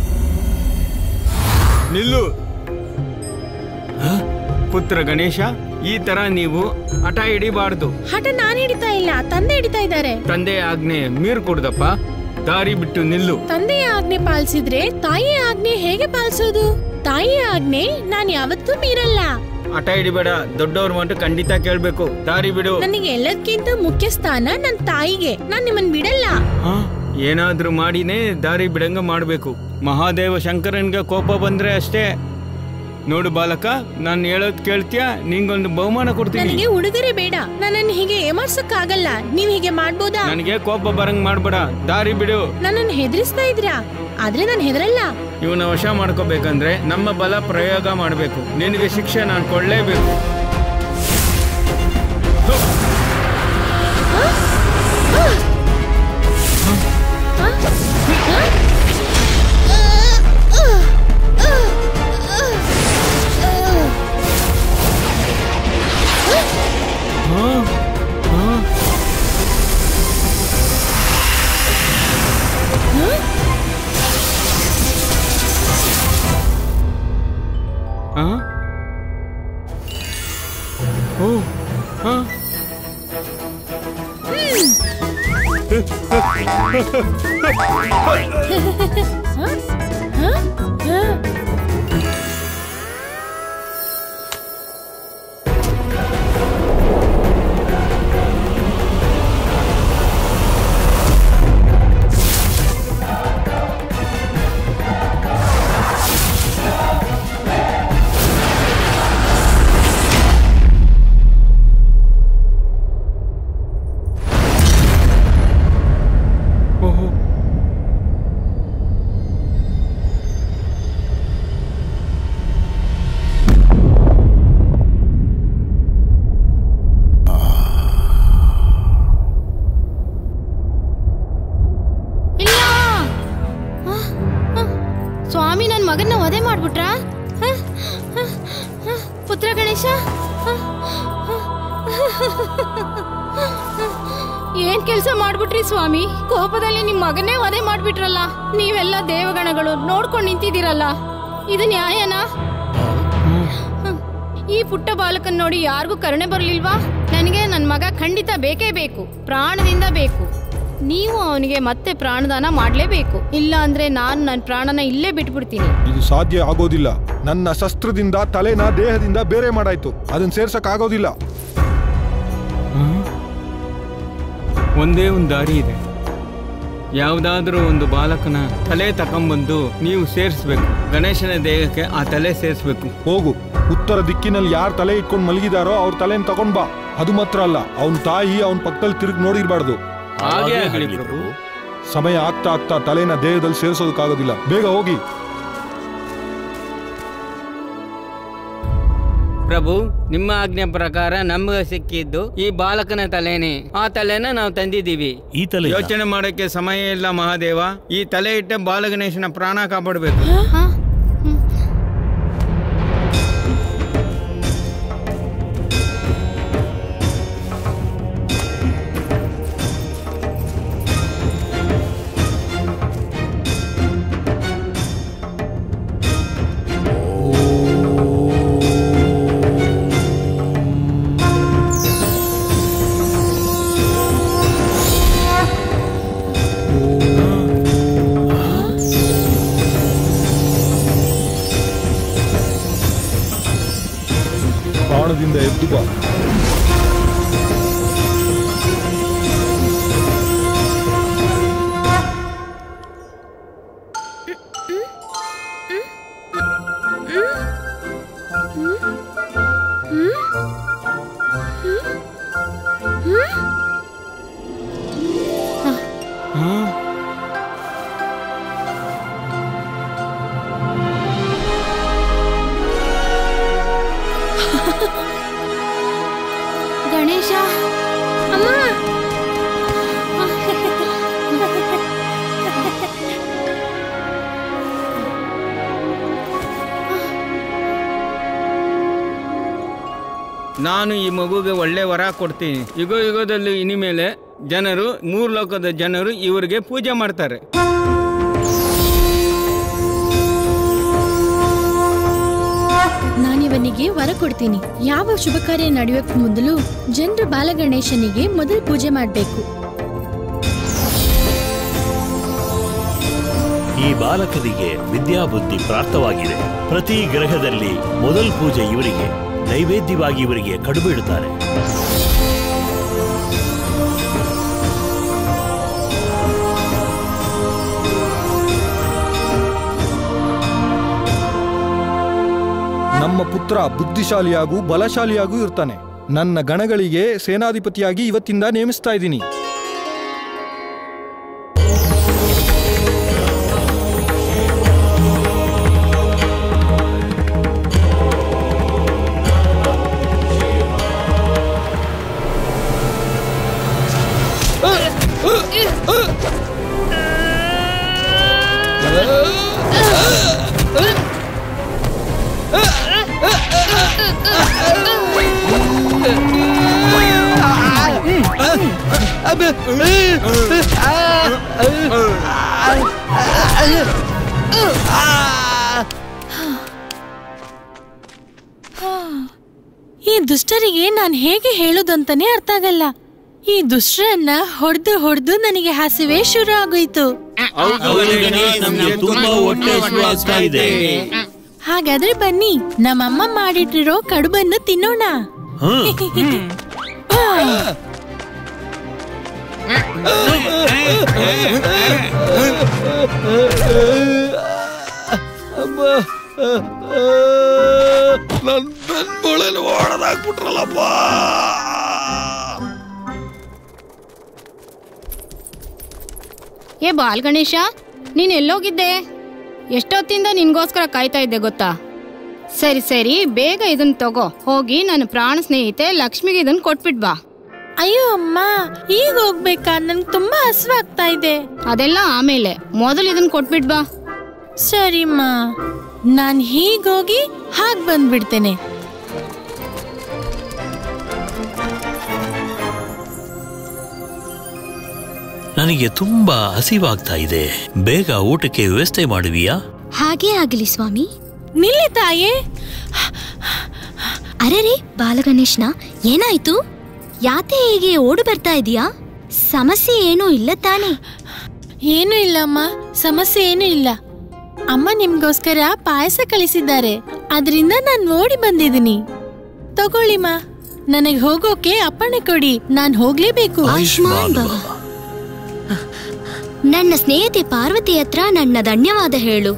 ನಿಲ್ಲು ಪುತ್ರ ಗಣೇಶ ಈ ತರ ನೀವು ಹಠ ಹಿಡಿಬಾರ್ದು ಹಠ ನಾನ್ ಹಿಡಿತಾ ಇಲ್ಲ ತಂದೆ ಹಿಡಿತಾ ಇದ್ದಾರೆ ತಂದೆ ಆಜ್ಞೆ ಮೀರ್ ಕೊಡ್ದಪ್ಪ ದಾರಿ ಬಿಟ್ಟು ನಿಲ್ಲು ತಂದೆಯ ಆಜ್ಞೆ ಪಾಲಿಸಿದ್ರೆ ತಾಯಿಯ ಆಜ್ಞೆ ಹೇಗೆ ಪಾಲಿಸೋದು ತಾಯಿಯ ಆಜ್ಞೆ ನಾನ್ ಯಾವತ್ತೂ ಮೀರಲ್ಲ ಹಠ ಹಿಡಿಬೇಡ ದೊಡ್ಡವ್ರ ಮಟ್ಟು ಖಂಡಿತ ಕೇಳ್ಬೇಕು ದಾರಿ ಬಿಡು ನನಗೆ ಎಲ್ಲದಕ್ಕಿಂತ ಮುಖ್ಯ ಸ್ಥಾನ ನನ್ ತಾಯಿಗೆ ನಾನ್ ನಿಮ್ಮನ್ ಬಿಡಲ್ಲ ಹಾ? ಏನಾದ್ರೂ ಮಾಡಿನೇ ದಾರಿ ಬಿಡಂಗ ಮಾಡ್ಬೇಕು ಮಹಾದೇವ ಶಂಕರನ್ಗೆ ಕೋಪ ಬಂದ್ರೆ ಅಷ್ಟೇ ನೋಡು ಬಾಲಕ ನಾನು ಹೇಳೋದ್ ಕೇಳ್ತೀಯ ನಿಂಗೊಂದು ಬಹುಮಾನ ಕೊಡ್ತೀನಿ ನನಗೆ ಉಡುಗೊರೆ ಬೇಡ ನನ್ನನ್ನು ಹೀಗೆ ಏಮಾರ್ಸಕ್ಕಾಗಲ್ಲ ನೀವ್ ಹೀಗೆ ಮಾಡ್ಬೋದಾ ನನಗೆ ಕೋಪ ಬರಂಗ್ ಮಾಡ್ಬೇಡ ದಾರಿ ಬಿಡು ನನ್ನನ್ನು ಹೆದರಿಸ್ತಾ ಇದ್ರಾ ಆದ್ರೆ ನಾನ್ ಹೆದರಲ್ಲ ಇವನ ವಶ ಮಾಡ್ಕೋಬೇಕಂದ್ರೆ ನಮ್ಮ ಬಲ ಪ್ರಯೋಗ ಮಾಡಬೇಕು ನಿನಗೆ ಶಿಕ್ಷೆ ನಾನು ಕೊಡ್ಲೇಬೇಕು ಆ? ಓ ಹಾ ಓಹೋ ಇಲ್ಲ ಆ, ಆ, ಸ್ವಾಮಿ ನನ್ನ ಮಗನ್ನ ವಧೆ ಮಾಡ್ಬಿಟ್ರ ಪುತ್ರ ಗಣೇಶ ಆ, ಆ, ಏನ್ ಕೆಲ್ಸ ಮಾಡ್ಬಿಟ್ರಿ ಸ್ವಾಮಿ ಕೋಪದಲ್ಲಿ ನಿಮ್ ಮಗನ್ನೇ ವಧೆ ಮಾಡ್ಬಿಟ್ರಲ್ಲ ನೀವೆಲ್ಲ ದೇವಗಣಗಳು ನೋಡ್ಕೊಂಡು ನಿಂತಿದ್ದೀರಲ್ಲ ಇದು ನ್ಯಾಯನಾ ಹ್ಮ್. ಈ ಪುಟ್ಟ ಬಾಲಕನ್ ನೋಡಿ ಯಾರಿಗೂ ಕರುಣೆ ಬರ್ಲಿಲ್ವಾ ನನಗೆ ನನ್ ಮಗ ಖಂಡಿತ ಬೇಕೇ ಬೇಕು ಪ್ರಾಣದಿಂದ ಬೇಕು ನೀವು ಅವನಿಗೆ ಮತ್ತೆ ಪ್ರಾಣದಾನ ಮಾಡ್ಲೇಬೇಕು ಇಲ್ಲ ಅಂದ್ರೆ ನಾನು ನನ್ನ ಪ್ರಾಣನ ಇಲ್ಲೇ ಬಿಟ್ಬಿಡ್ತೀನಿ ಇದು ಸಾಧ್ಯ ಆಗೋದಿಲ್ಲ ನನ್ನ ಶಸ್ತ್ರದಿಂದ ತಲೆನ ದೇಹದಿಂದ ಬೇರೆ ಮಾಡಾಯ್ತು ಅದನ್ನ ಸೇರ್ಸಕ್ ಆಗೋದಿಲ್ಲ ಒಂದೇ ಒಂದು ದಾರಿ ಇದೆ ಯಾವುದಾದ್ರೂ ಒಂದು ಬಾಲಕನ ತಲೆ ತಕೊಂಬಂದು ನೀವು ಸೇರಿಸ್ಬೇಕು ಗಣೇಶನ ದೇಹಕ್ಕೆ ಆ ತಲೆ ಸೇರಿಸ್ಬೇಕು ಹೋಗು ಉತ್ತರ ದಿಕ್ಕಿನಲ್ಲಿ ಯಾರ್ ತಲೆ ಇಟ್ಕೊಂಡು ಮಲಗಿದಾರೋ ಅವ್ರ ತಲೆನ ತಗೊಂಡ್ ಬಾ ಅದು ಮಾತ್ರ ಅಲ್ಲ ಅವನ್ ತಾಯಿ ಅವನ್ ಪಕ್ಕದಲ್ಲಿ ತಿರುಗಿ ನೋಡಿರ್ಬಾರ್ದು ಹಾಗೆ ಆಗಲಿ ಪ್ರಭು ಸಮಯ ಆಗ್ತಾ ಆಗ್ತಾ ತಲೆನ ದೇಹದಲ್ಲಿ ಸೇರಿಸೋದಕ್ಕಾಗೋದಿಲ್ಲ ಬೇಗ ಹೋಗಿ ಪ್ರಭು ನಿಮ್ಮ ಆಜ್ಞೆ ಪ್ರಕಾರ ನಮ್ಗೆ ಸಿಕ್ಕಿದ್ದು ಈ ಬಾಲಕನ ತಲೆನೇ ಆ ತಲೆನ ನಾವು ತಂದಿದ್ದೀವಿ ಈ ತಲೆ ಯೋಚನೆ ಮಾಡೋಕ್ಕೆ ಸಮಯ ಇಲ್ಲ ಮಹಾದೇವ ಈ ತಲೆ ಇಟ್ಟ ಬಾಲಗಣೇಶನ ಪ್ರಾಣ ಕಾಪಾಡಬೇಕು ಹಾ? ಹ್ಮ್. ಪ್ರಾಣದಿಂದ ಎದ್ದು ಬಾ ಗಣೇಶ ಅಮ್ಮ ನಾನು ಈ ಮಗುಗೆ ಒಳ್ಳೆ ವರ ಕೊಡ್ತೀನಿ ಯುಗ ಯುಗದಲ್ಲಿ ಇನಿಮೇಲೆ ಜನರು ಮೂರು ಲೋಕದ ಜನರು ಇವರಿಗೆ ಪೂಜೆ ಮಾಡ್ತಾರೆ ನಾನಿವತ್ತು ಮಹಾದೇವನಿಗೆ ವರ ಕೊಡ್ತೀನಿ ಯಾವ ಶುಭ ಕಾರ್ಯ ನಡೆಯೋಕ್ ಮೊದಲು ಜನರು ಬಾಲಗಣೇಶನಿಗೆ ಮೊದಲು ಪೂಜೆ ಮಾಡ್ಬೇಕು ಈ ಬಾಲಕರಿಗೆ ವಿದ್ಯಾಬುದ್ಧಿ ಪ್ರಾಪ್ತವಾಗಿದೆ ಪ್ರತಿ ಗ್ರಹದಲ್ಲಿ ಮೊದಲ ಪೂಜೆ ಇವರಿಗೆ ನೈವೇದ್ಯವಾಗಿ ಇವರಿಗೆ ಕಡುಬು ಇಡುತ್ತಾರೆ ನಮ್ಮ ಪುತ್ರ ಬುದ್ಧಿಶಾಲಿಯಾಗೂ ಬಲಶಾಲಿಯಾಗೂ ಇರ್ತಾನೆ ನನ್ನ ಗಣಗಳಿಗೆ ಸೇನಾಧಿಪತಿಯಾಗಿ ಇವತ್ತಿಂದ ನೇಮಿಸ್ತಾ ಇದ್ದೀನಿ ಈ ದುಷ್ಟರಿಗೆ ನಾನ್ ಹೇಗೆ ಹೇಳೋದಂತಾನೆ ಅರ್ಥ ಆಗಲ್ಲ ಈ ದುಷ್ಟರನ್ನ ಹೊಡೆದು ಹೊಡೆದು ನನಗೆ ಹಸಿವೆ ಶುರು ಆಗೋಯ್ತು ನಮ್ಗೆ ತುಂಬಾ ಹೊಟ್ಟೆ ಹಸಿವಾಗ್ತಾ ಇದೆ ಹಾಗಾದ್ರೆ ಬನ್ನಿ ನಮ್ಮಮ್ಮ ಮಾಡಿಟ್ಟಿರೋ ಕಡುಬನ್ನು ತಿನ್ನೋಣ ಹ್ಮ್ ನನ್ ಬೆನ್ಮೂಳೆಲ್ಲಿ ಓಡದಾಕ್ಬಿಟ್ರಲ್ಲಪ್ಪ ಏ ಬಾಲ್ ಗಣೇಶ ನೀನ್ ಎಲ್ಲೋಗಿದ್ದೆ ಎಷ್ಟೊತ್ತಿಂದ ನಿನ್ಗೋಸ್ಕರ ಕಾಯ್ತಾ ಇದ್ದೆ ಗೊತ್ತಾ ಸರಿ ಸರಿ ಬೇಗ ಇದನ್ನ ತಗೋ ಹೋಗಿ ನನ್ನ ಪ್ರಾಣ ಸ್ನೇಹಿತೆ ಲಕ್ಷ್ಮಿಗೆ ಇದನ್ನ ಕೊಟ್ಬಿಟ್ ಬಾ ಅಯ್ಯೋ ಅಮ್ಮ ಈಗ ಹೋಗ್ಬೇಕಾ ನನ್ಗೆ ತುಂಬಾ ಹಸುವಾಗ್ತಾ ಇದೆ ಅದೆಲ್ಲ ಆಮೇಲೆ ಮೊದಲು ಇದನ್ನ ಕೊಟ್ಬಿಟ್ ಬಾ ಸರಿಮ್ಮ ನಾನ್ ಹೀಗೋಗಿ ಹಾಗ್ ಬಂದ್ಬಿಡ್ತೇನೆ ನನಗೆ ತುಂಬಾ ಹಸಿವಾಗ್ತಾ ಇದೆ ಬೇಗ ಊಟಕ್ಕೆ ವ್ಯವಸ್ಥೆ ಮಾಡುವಿಯಾ ಹಾಗೇ ಆಗಲಿ ಸ್ವಾಮಿ ನಿಲ್ಲಿ ತಾಯೇ ಅರೆರೆ ಬಾಲಗಣೇಶ್ನ ಏನಾಯ್ತು ಯಾತೆ ಹೀಗೆ ಓಡು ಬರ್ತಾ ಇದೀಯಾ ಸಮಸ್ಯೆ ಏನೂ ಇಲ್ಲ ತಾನೆ ಏನೂ ಇಲ್ಲ ಅಮ್ಮ ಸಮಸ್ಯೆ ಏನೂ ಇಲ್ಲ ಅಮ್ಮ ನಿಮ್ಗೋಸ್ಕರ ಪಾಯಸ ಕಳಿಸಿದ್ದಾರೆ ಅದರಿಂದ ನಾನ್ ಓಡಿ ಬಂದಿದ್ದೀನಿ ತಗೊಳ್ಳಿಮ್ಮ ನನಗೆ ಹೋಗೋಕೆ ಅಪ್ಪಣೆ ಕೊಡಿ ನಾನ್ ಹೋಗ್ಲೇಬೇಕು ಆಯುಷ್ಮಾನ್ ಭವ ನನ್ನ ಸ್ನೇಹಿತೆ ಪಾರ್ವತಿ ಹತ್ರ ನನ್ನ ಧನ್ಯವಾದ ಹೇಳು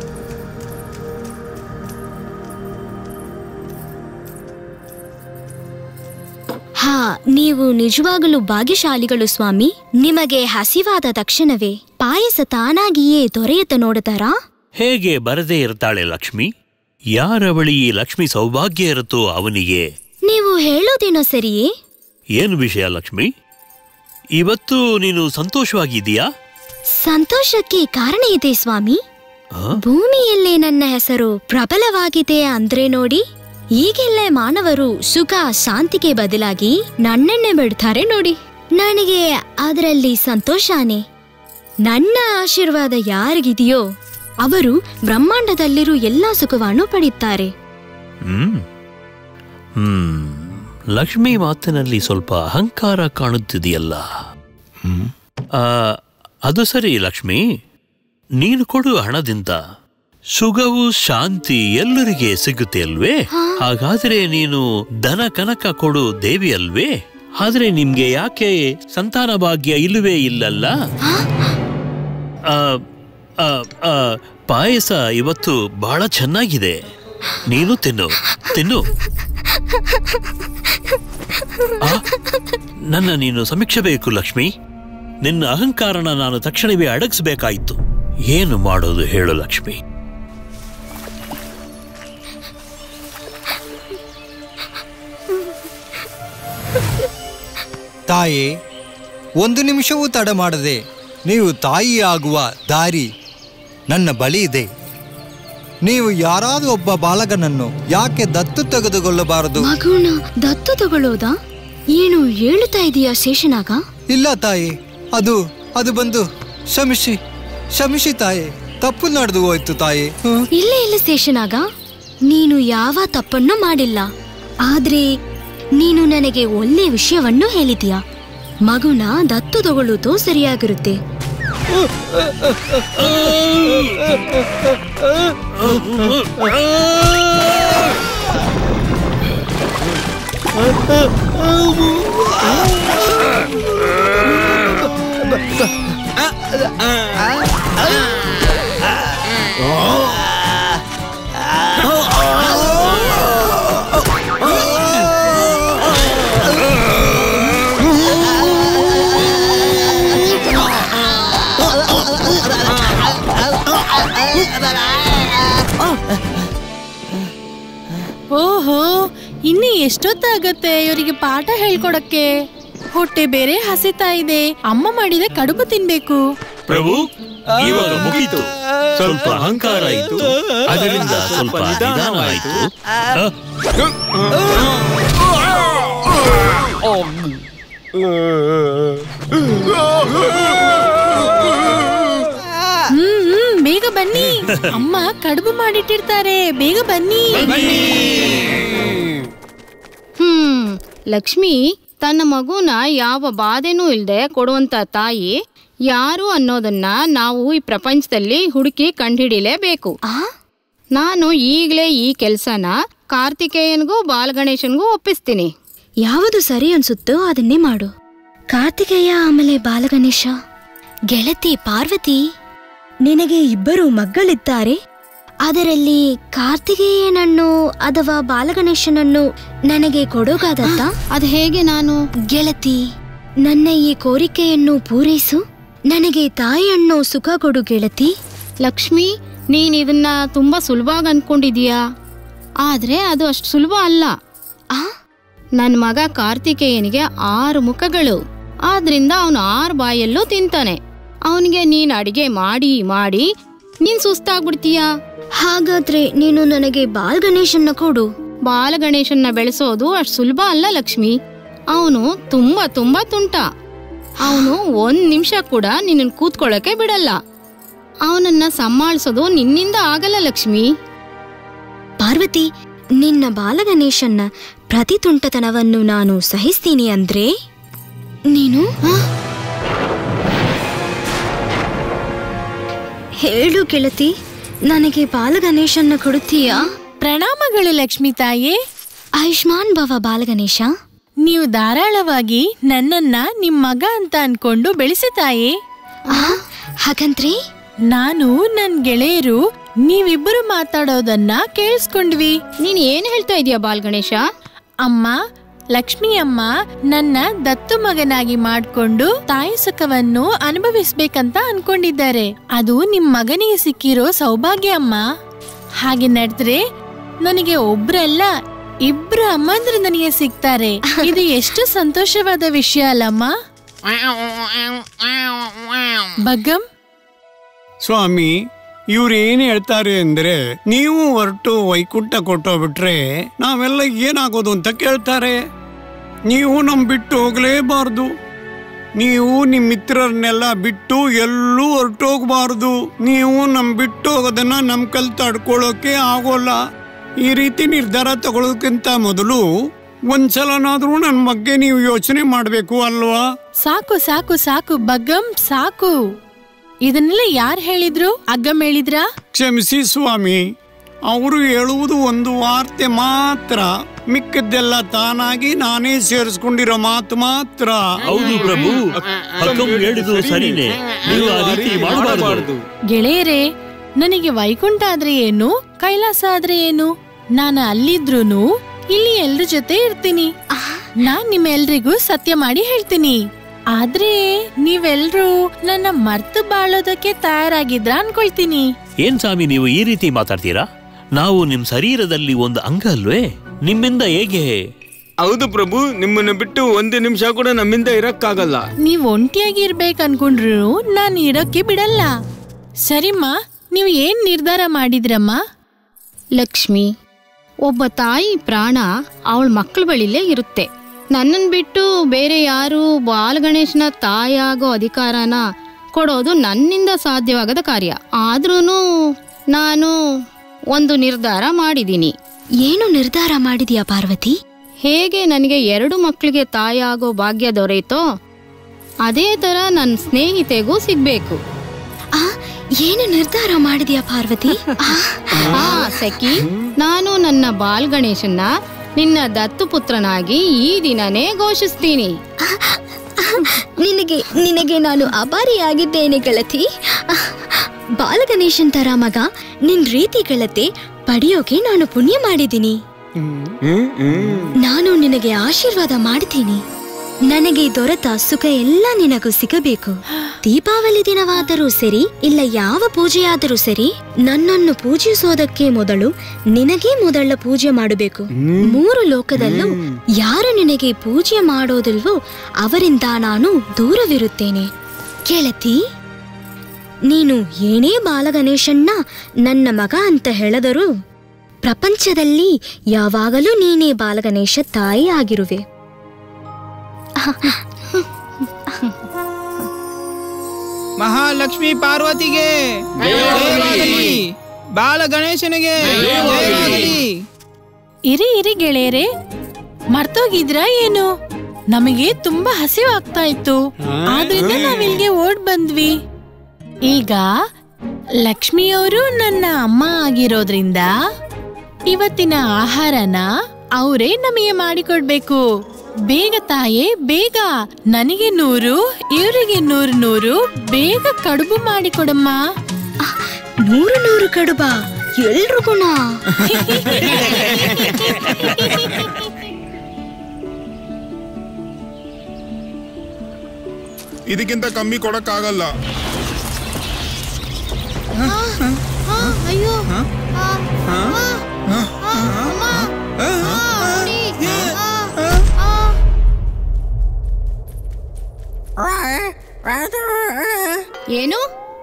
ಹಾ ನೀವು ನಿಜವಾಗಲೂ ಭಾಗ್ಯಶಾಲಿಗಳು ಸ್ವಾಮಿ ನಿಮಗೆ ಹಸಿವಾದ ತಕ್ಷಣವೇ ಪಾಯಸ ತಾನಾಗಿಯೇ ದೊರೆಯುತ್ತ ನೋಡುತ್ತಾರಾ ಹೇಗೆ ಬರದೇ ಇರ್ತಾಳೆ ಲಕ್ಷ್ಮಿ ಯಾರ ಬಳಿ ಈ ಲಕ್ಷ್ಮಿ ಸೌಭಾಗ್ಯ ಇರುತ್ತೋ ಅವನಿಗೆ ನೀವು ಹೇಳೋದೇನೋ ಸರಿಯೇ ಏನು ವಿಷಯ ಲಕ್ಷ್ಮಿ ಇವತ್ತು ನೀನು ಸಂತೋಷವಾಗಿದ್ದೀಯಾ ಸಂತೋಷಕ್ಕೆ ಕಾರಣ ಇದೆ ಸ್ವಾಮಿ ಆ? ಭೂಮಿಯಲ್ಲೇ ನನ್ನ ಹೆಸರು ಪ್ರಬಲವಾಗಿದೆ ಅಂದ್ರೆ ನೋಡಿ ಈಗೆಲ್ಲ ಮಾನವರು ಸುಖ ಶಾಂತಿಗೆ ಬದಲಾಗಿ ನನ್ನನ್ನೇ ಬಿಡ್ತಾರೆ ನೋಡಿ ನನಗೆ ಅದರಲ್ಲಿ ಸಂತೋಷಾನೆ ನನ್ನ ಆಶೀರ್ವಾದ ಯಾರಿಗಿದೆಯೋ ಅವರು ಬ್ರಹ್ಮಾಂಡದಲ್ಲಿರೋ ಎಲ್ಲಾ ಸುಖವನ್ನು ಪಡೆಯುತ್ತಾರೆ ಹ್ಮ್ ಹ್ಮ್ ಲಕ್ಷ್ಮಿ ಮಾತಿನಲ್ಲಿ ಸ್ವಲ್ಪ ಅಹಂಕಾರ ಕಾಣುತ್ತಿದೆಯಲ್ಲ ಆ, ಅದು ಸರಿ ಲಕ್ಷ್ಮಿ ನೀನು ಕೊಡು ಹಣದಿಂದ ಸುಖವು ಶಾಂತಿ ಎಲ್ಲರಿಗೆ ಸಿಗುತ್ತೆ ಅಲ್ವೇ ಹಾಗಾದ್ರೆ ನೀನು ದನ ಕನಕ ಕೊಡು ದೇವಿ ಅಲ್ವೇ ಆದ್ರೆ ನಿಮ್ಗೆ ಯಾಕೆ ಸಂತಾನ ಭಾಗ್ಯ ಇಲ್ಲವೇ ಇಲ್ಲಲ್ಲ ಆ, ಆ, ಆ, ಪಾಯಸ ಇವತ್ತು ಬಹಳ ಚೆನ್ನಾಗಿದೆ ನೀನು ತಿನ್ನು ತಿನ್ನು ಆ, ನನ್ನ ನೀನು ಸಮೀಕ್ಷಬೇಕು ಲಕ್ಷ್ಮಿ ನಿನ್ನ ಅಹಂಕಾರನ ನಾನು ತಕ್ಷಣವೇ ಅಡಗಿಸ್ಬೇಕಾಯಿತು ಏನು ಮಾಡೋದು ಹೇಳು ಲಕ್ಷ್ಮಿ ತಾಯಿ ಒಂದು ನಿಮಿಷವೂ ತಡ ಮಾಡದೆ ನೀವು ತಾಯಿ ಆಗುವ ದಾರಿ ನನ್ನ ಬಳಿ ಇದೆ ನೀವು ಯಾರಾದರೂ ಒಬ್ಬ ಬಾಲಕನನ್ನು ಯಾಕೆ ದತ್ತು ತೆಗೆದುಕೊಳ್ಳಬಾರದು ಮಗುನ ದತ್ತು ತಗೊಳ್ಳೋದಾ ಏನು ಹೇಳುತ್ತಾ ಇದೀಯಾ ಶೇಷನಾಗ ಇಲ್ಲ ತಾಯಿ ಅದು ಅದು ಬಂದು ಕ್ಷಮಿಸಿ ಕ್ಷಮಿಸಿ ತಾಯಿ ತಪ್ಪು ನಡೆದು ಹೋಯ್ತು ತಾಯಿ ಹ್ಮ್. ಇಲ್ಲ ಇಲ್ಲ ಶೇಷನಾಗ ನೀನು ಯಾವ ತಪ್ಪನ್ನು ಮಾಡಿಲ್ಲ ಆದ್ರೆ ನೀನು ನನಗೆ ಒಳ್ಳೆ ವಿಷಯವನ್ನು ಹೇಳಿದ್ಯಾ ಮಗುನ ದತ್ತು ತಗೊಳ್ಳೋದು ಸರಿಯಾಗಿರುತ್ತೆ ಓಹೋ ಇನ್ನು ಎಷ್ಟೊತ್ತಾಗತ್ತೆ ಇವರಿಗೆ ಪಾಠ ಹೇಳ್ಕೊಡಕ್ಕೆ ಹೊಟ್ಟೆ ಬೇರೆ ಹಸಿತಾ ಇದೆ ಅಮ್ಮ ಮಾಡಿದ ಕಡುಬು ತಿನ್ಬೇಕು ಪ್ರಭು ಇವಾಗ ಮುಗೀತು ಸ್ವಲ್ಪ ಅಹಂಕಾರ ಇತ್ತು ಅದರಿಂದ ಸ್ವಲ್ಪ ನಿಧಾನ ಆಯ್ತು ಹ್ಮ್ ಹ್ಮ್ ಬೇಗ ಬನ್ನಿ ಅಮ್ಮ ಕಡುಬು ಮಾಡಿಟ್ಟಿರ್ತಾರೆ ಬೇಗ ಬನ್ನಿ ಹ್ಮ್ ಲಕ್ಷ್ಮಿ ತನ್ನ ಮಗುನ ಯಾವ ಬಾಧೆನೂ ಇಲ್ಲದೆ ಕೊಡುವಂತ ತಾಯಿ ಯಾರು ಅನ್ನೋದನ್ನ ನಾವು ಈ ಪ್ರಪಂಚದಲ್ಲಿ ಹುಡುಕಿ ಕಂಡುಹಿಡಿಲೇಬೇಕು ನಾನು ಈಗಲೇ ಈ ಕೆಲಸನ ಕಾರ್ತಿಕೇಯನ್ಗೂ ಬಾಲಗಣೇಶನ್ಗೂ ಒಪ್ಪಿಸ್ತೀನಿ ಯಾವುದು ಸರಿ ಅನ್ಸುತ್ತೋ ಅದನ್ನೇ ಮಾಡು ಕಾರ್ತಿಕೇಯ ಆಮೇಲೆ ಬಾಲಗಣೇಶ ಗೆಳತಿ ಪಾರ್ವತಿ ನಿನಗೆ ಇಬ್ಬರು ಮಕ್ಕಳಿದ್ದಾರೆ ಅದರಲ್ಲಿ ಕಾರ್ತಿಕೇಯನನ್ನು ಅಥವಾ ಬಾಲಗಣೇಶನನ್ನು ನನಗೆ ಕೊಡೋಗಾದತ್ತ ಅದು ಹೇಗೆ ನಾನು ಗೆಳತಿ ನನ್ನ ಈ ಕೋರಿಕೆಯನ್ನು ಪೂರೈಸು ನನಗೆ ತಾಯಿಯನ್ನು ಸುಖ ಕೊಡು ಗೆಳತಿ ಲಕ್ಷ್ಮಿ ನೀನ್ ಇದನ್ನ ತುಂಬಾ ಸುಲಭವಾಗಿ ಅನ್ಕೊಂಡಿದೀಯಾ ಆದ್ರೆ ಅದು ಅಷ್ಟು ಸುಲಭ ಅಲ್ಲ ನನ್ನ ಮಗ ಕಾರ್ತಿಕೇಯನಿಗೆ ಆರು ಮುಖಗಳು ಆದ್ರಿಂದ ಅವನು ಆರು ಬಾಯಲ್ಲೂ ತಿಂತಾನೆ ಅವನಿಗೆ ನೀನ್ ಅಡಿಗೆ ಮಾಡಿ ಮಾಡಿ ನೀನ್ ಸುಸ್ತಾಗ್ಬಿಡ್ತೀಯಾ ಹಾಗಾದ್ರೆ ನೀನು ನನಗೆ ಬಾಲ್ ಗಣೇಶನ್ನ ಕೊಡು ಬಾಲಗಣೇಶನ್ನ ಬೆಳೆಸೋದು ಅಷ್ಟು ಸುಲಭ ಅಲ್ಲ ಲಕ್ಷ್ಮಿ ಅವನು ತುಂಬಾ ತುಂಬಾ ತುಂಟ ಅವನು ಒಂದ್ ನಿಮಿಷ ಕೂಡ ನಿನ್ನ ಕೂತ್ಕೊಳ್ಳೋಕೆ ಬಿಡಲ್ಲ ಅವನನ್ನ ಸಂಭಾಳಿಸೋದು ನಿನ್ನಿಂದ ಆಗಲ್ಲ ಲಕ್ಷ್ಮಿ ಪಾರ್ವತಿ ನಿನ್ನ ಬಾಲಗಣೇಶನ್ನ ಪ್ರತಿ ತುಂಟತನವನ್ನು ನಾನು ಸಹಿಸ್ತೀನಿ ಅಂದ್ರೆ ನೀನು ಹೇಳು ಗೆಳತಿ ನನಗೆ ಬಾಲಗಣೇಶನ್ನ ಕೊಡುತ್ತೀಯಾ ಪ್ರಣಾಮಗಳು ಲಕ್ಷ್ಮಿ ತಾಯಿ ಆಯುಷ್ಮಾನ್ ಭವ ಬಾಲಗಣೇಶ ನೀವು ಧಾರಾಳವಾಗಿ ನನ್ನನ್ನ ನಿಮ್ ಮಗ ಅಂತ ಅನ್ಕೊಂಡು ಬೆಳೆಸಿ ತಾಯಿ ಹಾಗಂತ್ರಿ ನಾನು ನನ್ ಗೆಳೆಯರು ನೀವಿಬ್ಬರು ಮಾತಾಡೋದನ್ನ ಕೇಳಿಸ್ಕೊಂಡ್ವಿ ನೀನ್ ಏನ್ ಹೇಳ್ತಾ ಇದೀಯ ಬಾಲ್ಗಣೇಶ ಅಮ್ಮ ಲಕ್ಷ್ಮಿ ಅಮ್ಮ ನನ್ನ ದತ್ತು ಮಗನಾಗಿ ಮಾಡ್ಕೊಂಡು ತಾಯಿ ಸುಖವನ್ನು ಅನುಭವಿಸ್ಬೇಕಂತ ಅನ್ಕೊಂಡಿದ್ದಾರೆ ಅದು ನಿಮ್ ಮಗನಿಗೆ ಸಿಕ್ಕಿರೋ ಸೌಭಾಗ್ಯ ಅಮ್ಮ ಹಾಗೆ ನಡೆದ್ರೆ ನನಗೆ ಒಬ್ರಲ್ಲ ಇಬ್ರು ಅಮ್ಮಂದ್ರು ನನಗೆ ಸಿಗ್ತಾರೆ ಇದು ಎಷ್ಟು ಸಂತೋಷವಾದ ವಿಷಯ ಅಲ್ಲಮ್ಮ ಬಗ್ಗಂ ಸ್ವಾಮಿ ಇವ್ರು ಏನ್ ಹೇಳ್ತಾರೆ ಅಂದ್ರೆ ನೀವು ಹೊರಟು ವೈಕುಂಠ ಕೊಟ್ಟೋಗ್ಬಿಟ್ರೆ ನಾವೆಲ್ಲ ಏನಾಗೋದು ಅಂತ ಕೇಳ್ತಾರೆ ನೀವು ನಮ್ ಬಿಟ್ಟು ಹೋಗ್ಲೇಬಾರ್ದು ನೀವು ನಿಮ್ ಮಿತ್ರರನ್ನೆಲ್ಲ ಬಿಟ್ಟು ಎಲ್ಲೂ ಹೊರಟೋಗ್ಬಾರ್ದು ನೀವು ನಮ್ ಬಿಟ್ಟು ಹೋಗೋದನ್ನ ನಮ್ ಕಲ್ ತಡ್ಕೊಳ್ಳೋಕೆ ಆಗೋಲ್ಲ ಈ ರೀತಿ ನಿರ್ಧಾರ ತಗೊಳ್ಳೋದಕ್ಕಿಂತ ಮೊದಲು ಒಂದ್ಸಲನಾದ್ರೂ ನನ್ನ ಬಗ್ಗೆ ನೀವು ಯೋಚನೆ ಮಾಡ್ಬೇಕು ಅಲ್ವಾ ಸಾಕು ಸಾಕು ಸಾಕು ಬಗ್ಗಂ ಸಾಕು ಇದನ್ನೆಲ್ಲ ಯಾರು ಹೇಳಿದ್ರು ಅಗ್ಗಂ ಹೇಳಿದ್ರಾ ಕ್ಷಮಿಸಿ ಸ್ವಾಮಿ ಅವರು ಹೇಳುವುದು ಒಂದು ವಾರ್ತೆ ಮಾತ್ರ ಮಿಕ್ಕದ್ದೆಲ್ಲ ತಾನಾಗಿ ನಾನೇ ಸೇರಿಸ್ಕೊಂಡಿರೋ ಮಾತು ಮಾತ್ರ ಹೌದು ಪ್ರಭು ಅಕ್ಕಂ ಹೇಳಿದ್ದು ಸರಿನೇ ನೀವು ಆ ರೀತಿ ಮಾಡಬಾರದು ಗೆಳೆಯರೇ ನನಗೆ ವೈಕುಂಠ ಆದ್ರೆ ಏನು ಕೈಲಾಸ ಆದ್ರೆ ಏನು ನಾನು ಅಲ್ಲಿದ್ರೂನು ಇಲ್ಲಿ ಎಲ್ರ ಜೊತೆ ಇರ್ತೀನಿ ನಾನ್ ನಿಮ್ಮೆಲ್ರಿಗೂ ಸತ್ಯ ಮಾಡಿ ಹೇಳ್ತೀನಿ ಆದ್ರೆ ನೀವೆಲ್ರೂ ನನ್ನ ಮರ್ತು ಬಾಳೋದಕ್ಕೆ ತಯಾರಾಗಿದ್ರ ಅನ್ಕೊಳ್ತೀನಿ ಏನ್ ಸ್ವಾಮಿ ನೀವು ಈ ರೀತಿ ಮಾತಾಡ್ತೀರಾ ನಾವು ನಿಮ್ ಶರೀರದಲ್ಲಿ ಒಂದು ಅಂಗ ಅಲ್ವೇ ನಿಮ್ಮಿಂದ ಹೇಗೆ ಹೌದು ಪ್ರಭು ನಿಮ್ಮನ್ನ ಬಿಟ್ಟು ಒಂದು ನಿಮಿಷ ಕೂಡ ನಮ್ಮಿಂದ ಇರಕ್ಕಾಗಲ್ಲ ನೀವ್ ಒಂಟಿಯಾಗಿ ಇರ್ಬೇಕು ಅನ್ಕೊಂಡ್ರು ನಾನ್ ಇರೋಕೆ ಬಿಡಲ್ಲ ಸರಿಮ್ಮ ನೀವು ಏನ್ ನಿರ್ಧಾರ ಮಾಡಿದ್ರಮ್ಮ ಲಕ್ಷ್ಮಿ ಒಬ್ಬ ತಾಯಿ ಪ್ರಾಣ ಅವಳ ಮಕ್ಕಳ ಬಳಿಲೇ ಇರುತ್ತೆ ನನ್ನನ್ ಬಿಟ್ಟು ಬೇರೆ ಯಾರು ಬಾಲಗಣೇಶನ ತಾಯಾಗೋ ಅಧಿಕಾರನ ಕೊಡೋದು ನನ್ನಿಂದ ಸಾಧ್ಯವಾಗದ ಕಾರ್ಯ ಆದ್ರೂ ನಾನು ಒಂದು ನಿರ್ಧಾರ ಮಾಡಿದ್ದೀನಿ ಏನು ನಿರ್ಧಾರ ಮಾಡಿದ್ಯಾ ಪಾರ್ವತಿ ಹೇಗೆ ನನಗೆ ಎರಡು ಮಕ್ಕಳಿಗೆ ತಾಯಿ ಆಗೋ ಭಾಗ್ಯ ದೊರೆಯಿತೋ ಅದೇ ತರ ನನ್ನ ಸ್ನೇಹಿತೆಗೂ ಸಿಗ್ಬೇಕು ಆ ಏನು ನಿರ್ಧಾರ ಮಾಡಿದ್ಯಾ ಪಾರ್ವತಿ ಆ, ಆ ಸಖಿ ನಾನು ನನ್ನ ಬಾಲ್ ಗಣೇಶನ್ನ ನಿನ್ನ ದತ್ತು ಪುತ್ರನಾಗಿ ಈ ದಿನನೇ ಘೋಷಿಸ್ತೀನಿ ನಿನಗೆ ನಿನಗೆ ನಾನು ಅಭಾರಿಯಾಗಿದ್ದೇನೆ ಗೆಳತಿ ಆ, ಬಾಲಗಣೇಶನ್ ತರ ಮಗ ನಿನ್ ರೀತಿ ಗೆಳತಿ ಪಡೆಯೋಕೆ ನಾನು ಪುಣ್ಯ ಮಾಡಿದ್ದೀನಿ ನಾನು ನಿನಗೆ ಆಶೀರ್ವಾದ ಮಾಡ್ತೀನಿ ನನಗೆ ದೊರೆತ ಸುಖ ಎಲ್ಲ ನಿನಗೂ ಸಿಗಬೇಕು ದೀಪಾವಳಿ ದಿನವಾದರೂ ಸರಿ ಇಲ್ಲ ಯಾವ ಪೂಜೆಯಾದರೂ ಸರಿ ನನ್ನನ್ನು ಪೂಜಿಸೋದಕ್ಕೆ ಮೊದಲು ನಿನಗೇ ಮೊದಲ ಪೂಜೆ ಮಾಡಬೇಕು ಮೂರು ಲೋಕದಲ್ಲೂ ಯಾರು ನಿನಗೆ ಪೂಜೆ ಮಾಡೋದಿಲ್ವೋ ಅವರಿಂದ ನಾನು ದೂರವಿರುತ್ತೇನೆ ಗೆಳತಿ ನೀನು ಏನೇ ಬಾಲಗಣೇಶನ್ನ ನನ್ನ ಮಗ ಅಂತ ಹೇಳಿದರೂ ಪ್ರಪಂಚದಲ್ಲಿ ಯಾವಾಗಲೂ ನೀನೇ ಬಾಲಗಣೇಶ ತಾಯಿ ಆಗಿರುವೆ ಮಹಾಲಕ್ಷ್ಮಿ ಪಾರ್ವತಿಗೆ ಜಯವಾಗಲಿ. ಬಾಲ ಗಣೇಶನಿಗೆ ಜಯವಾಗಲಿ. ಇರಿ ಇರಿ ಗೆಳೆಯರೆ ಮರ್ತೋಗಿದ್ರಾ ಏನು ನಮಗೆ ತುಂಬಾ ಹಸಿವು ಆಗ್ತಾ ಇತ್ತು ಆದ್ರಿಂದ ನಾವಿಲ್ಗೆ ಓಡ್ ಬಂದ್ವಿ ಈಗ ಲಕ್ಷ್ಮಿಯವರು ನನ್ನ ಅಮ್ಮ ಆಗಿರೋದ್ರಿಂದ ಇವತ್ತಿನ ಆಹಾರನ ಅವರೇ ನಮಗೆ ಮಾಡಿಕೊಡ್ಬೇಕು ಬೇಗ ತಾಯೇ ಬೇಗ ನನಗೆ ನೂರು ಇವರಿಗೆ ನೂರು ನೂರು ಬೇಗ ಕಡುಬು ಮಾಡಿಕೊಡಮ್ಮ ನೂರು ನೂರು ಕಡುಬ ಎಲ್ರಿಗುಣ ಇದಕ್ಕಿಂತ ಕಮ್ಮಿ ಕೊಡಕ್ಕಾಗಲ್ಲ ಅಯ್ಯೋ ಏನು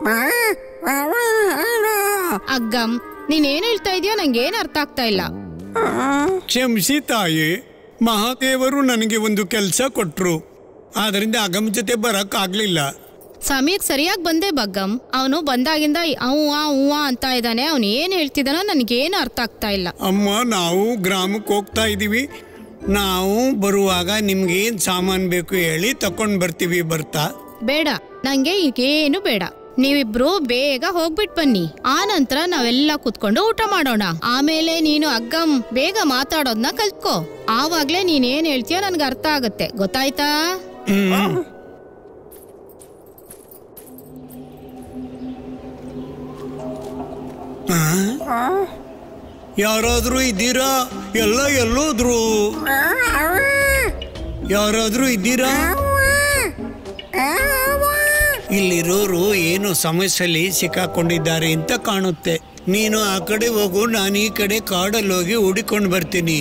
ಅಗ್ಗಂ ನೀನೇನ್ ಹೇಳ್ತಾ ಇದೀಯೋ ನಂಗೇನ್ ಅರ್ಥ ಆಗ್ತಾ ಇಲ್ಲ ಕ್ಷಮಿಸಿ ತಾಯಿ ಮಹಾದೇವರು ನನಗೆ ಒಂದು ಕೆಲಸ ಕೊಟ್ರು ಆದ್ರಿಂದ ಅಗಮ್ ಜೊತೆ ಬರಕ್ ಆಗ್ಲಿಲ್ಲ ಸಮಯಕ್ಕೆ ಸರಿಯಾಗಿ ಬಂದೆ ಬಗ್ಗಂ ಅವನು ಬಂದಾಗಿಂದ ಅವ್ ಹೂವ ಅಂತ ಇದ್ದಾನೆ ಅವನು ಏನ್ ಹೇಳ್ತಿದ್ದಾನೋ ನನಗೇನು ಅರ್ಥ ಆಗ್ತಾ ಇಲ್ಲ ಅಮ್ಮ ನಾವು ಗ್ರಾಮಕ್ಕೆ ಹೋಗ್ತಾ ಇದೀವಿ ನಾವು ಬರುವಾಗ ನಿಮ್ಗೆ ಏನ್ ಸಾಮಾನ್ ಬೇಕು ಹೇಳಿ ತಕೊಂಡ್ ಬರ್ತೀವಿ ಬರ್ತಾ ಬೇಡ ನಂಗೆ ಈಗೇನು ಬೇಡ ನೀವಿಬ್ರು ಬೇಗ ಹೋಗ್ಬಿಟ್ ಬನ್ನಿ ಆ ನಂತರ ನಾವೆಲ್ಲ ಕುತ್ಕೊಂಡು ಊಟ ಮಾಡೋಣ ಆಮೇಲೆ ನೀನು ಅಗ್ಗಂ ಬೇಗ ಮಾತಾಡೋದ್ನ ಕಲ್ತ್ಕೋ ಆವಾಗ್ಲೇ ನೀನ್ ಏನ್ ಹೇಳ್ತೀಯೋ ನನ್ಗೆ ಅರ್ಥ ಆಗುತ್ತೆ ಗೊತ್ತಾಯ್ತಾ ಯಾರಾದ್ರೂ ಇದ್ದೀರಾ ಎಲ್ಲ ಎಲ್ಲೋದ್ರು ಯಾರಾದ್ರೂ ಇದ್ದೀರಾ ಇಲ್ಲಿರೋರು ಏನು ಸಮಸ್ಯೆಯಲ್ಲಿ ಸಿಕ್ಕಾಕೊಂಡಿದ್ದಾರೆ ಅಂತ ಕಾಣುತ್ತೆ ನೀನು ಆ ಕಡೆ ಹೋಗು ನಾನು ಈ ಕಡೆ ಕಾಡಲ್ಲಿ ಹೋಗಿ ಹುಡಿಕೊಂಡು ಬರ್ತೀನಿ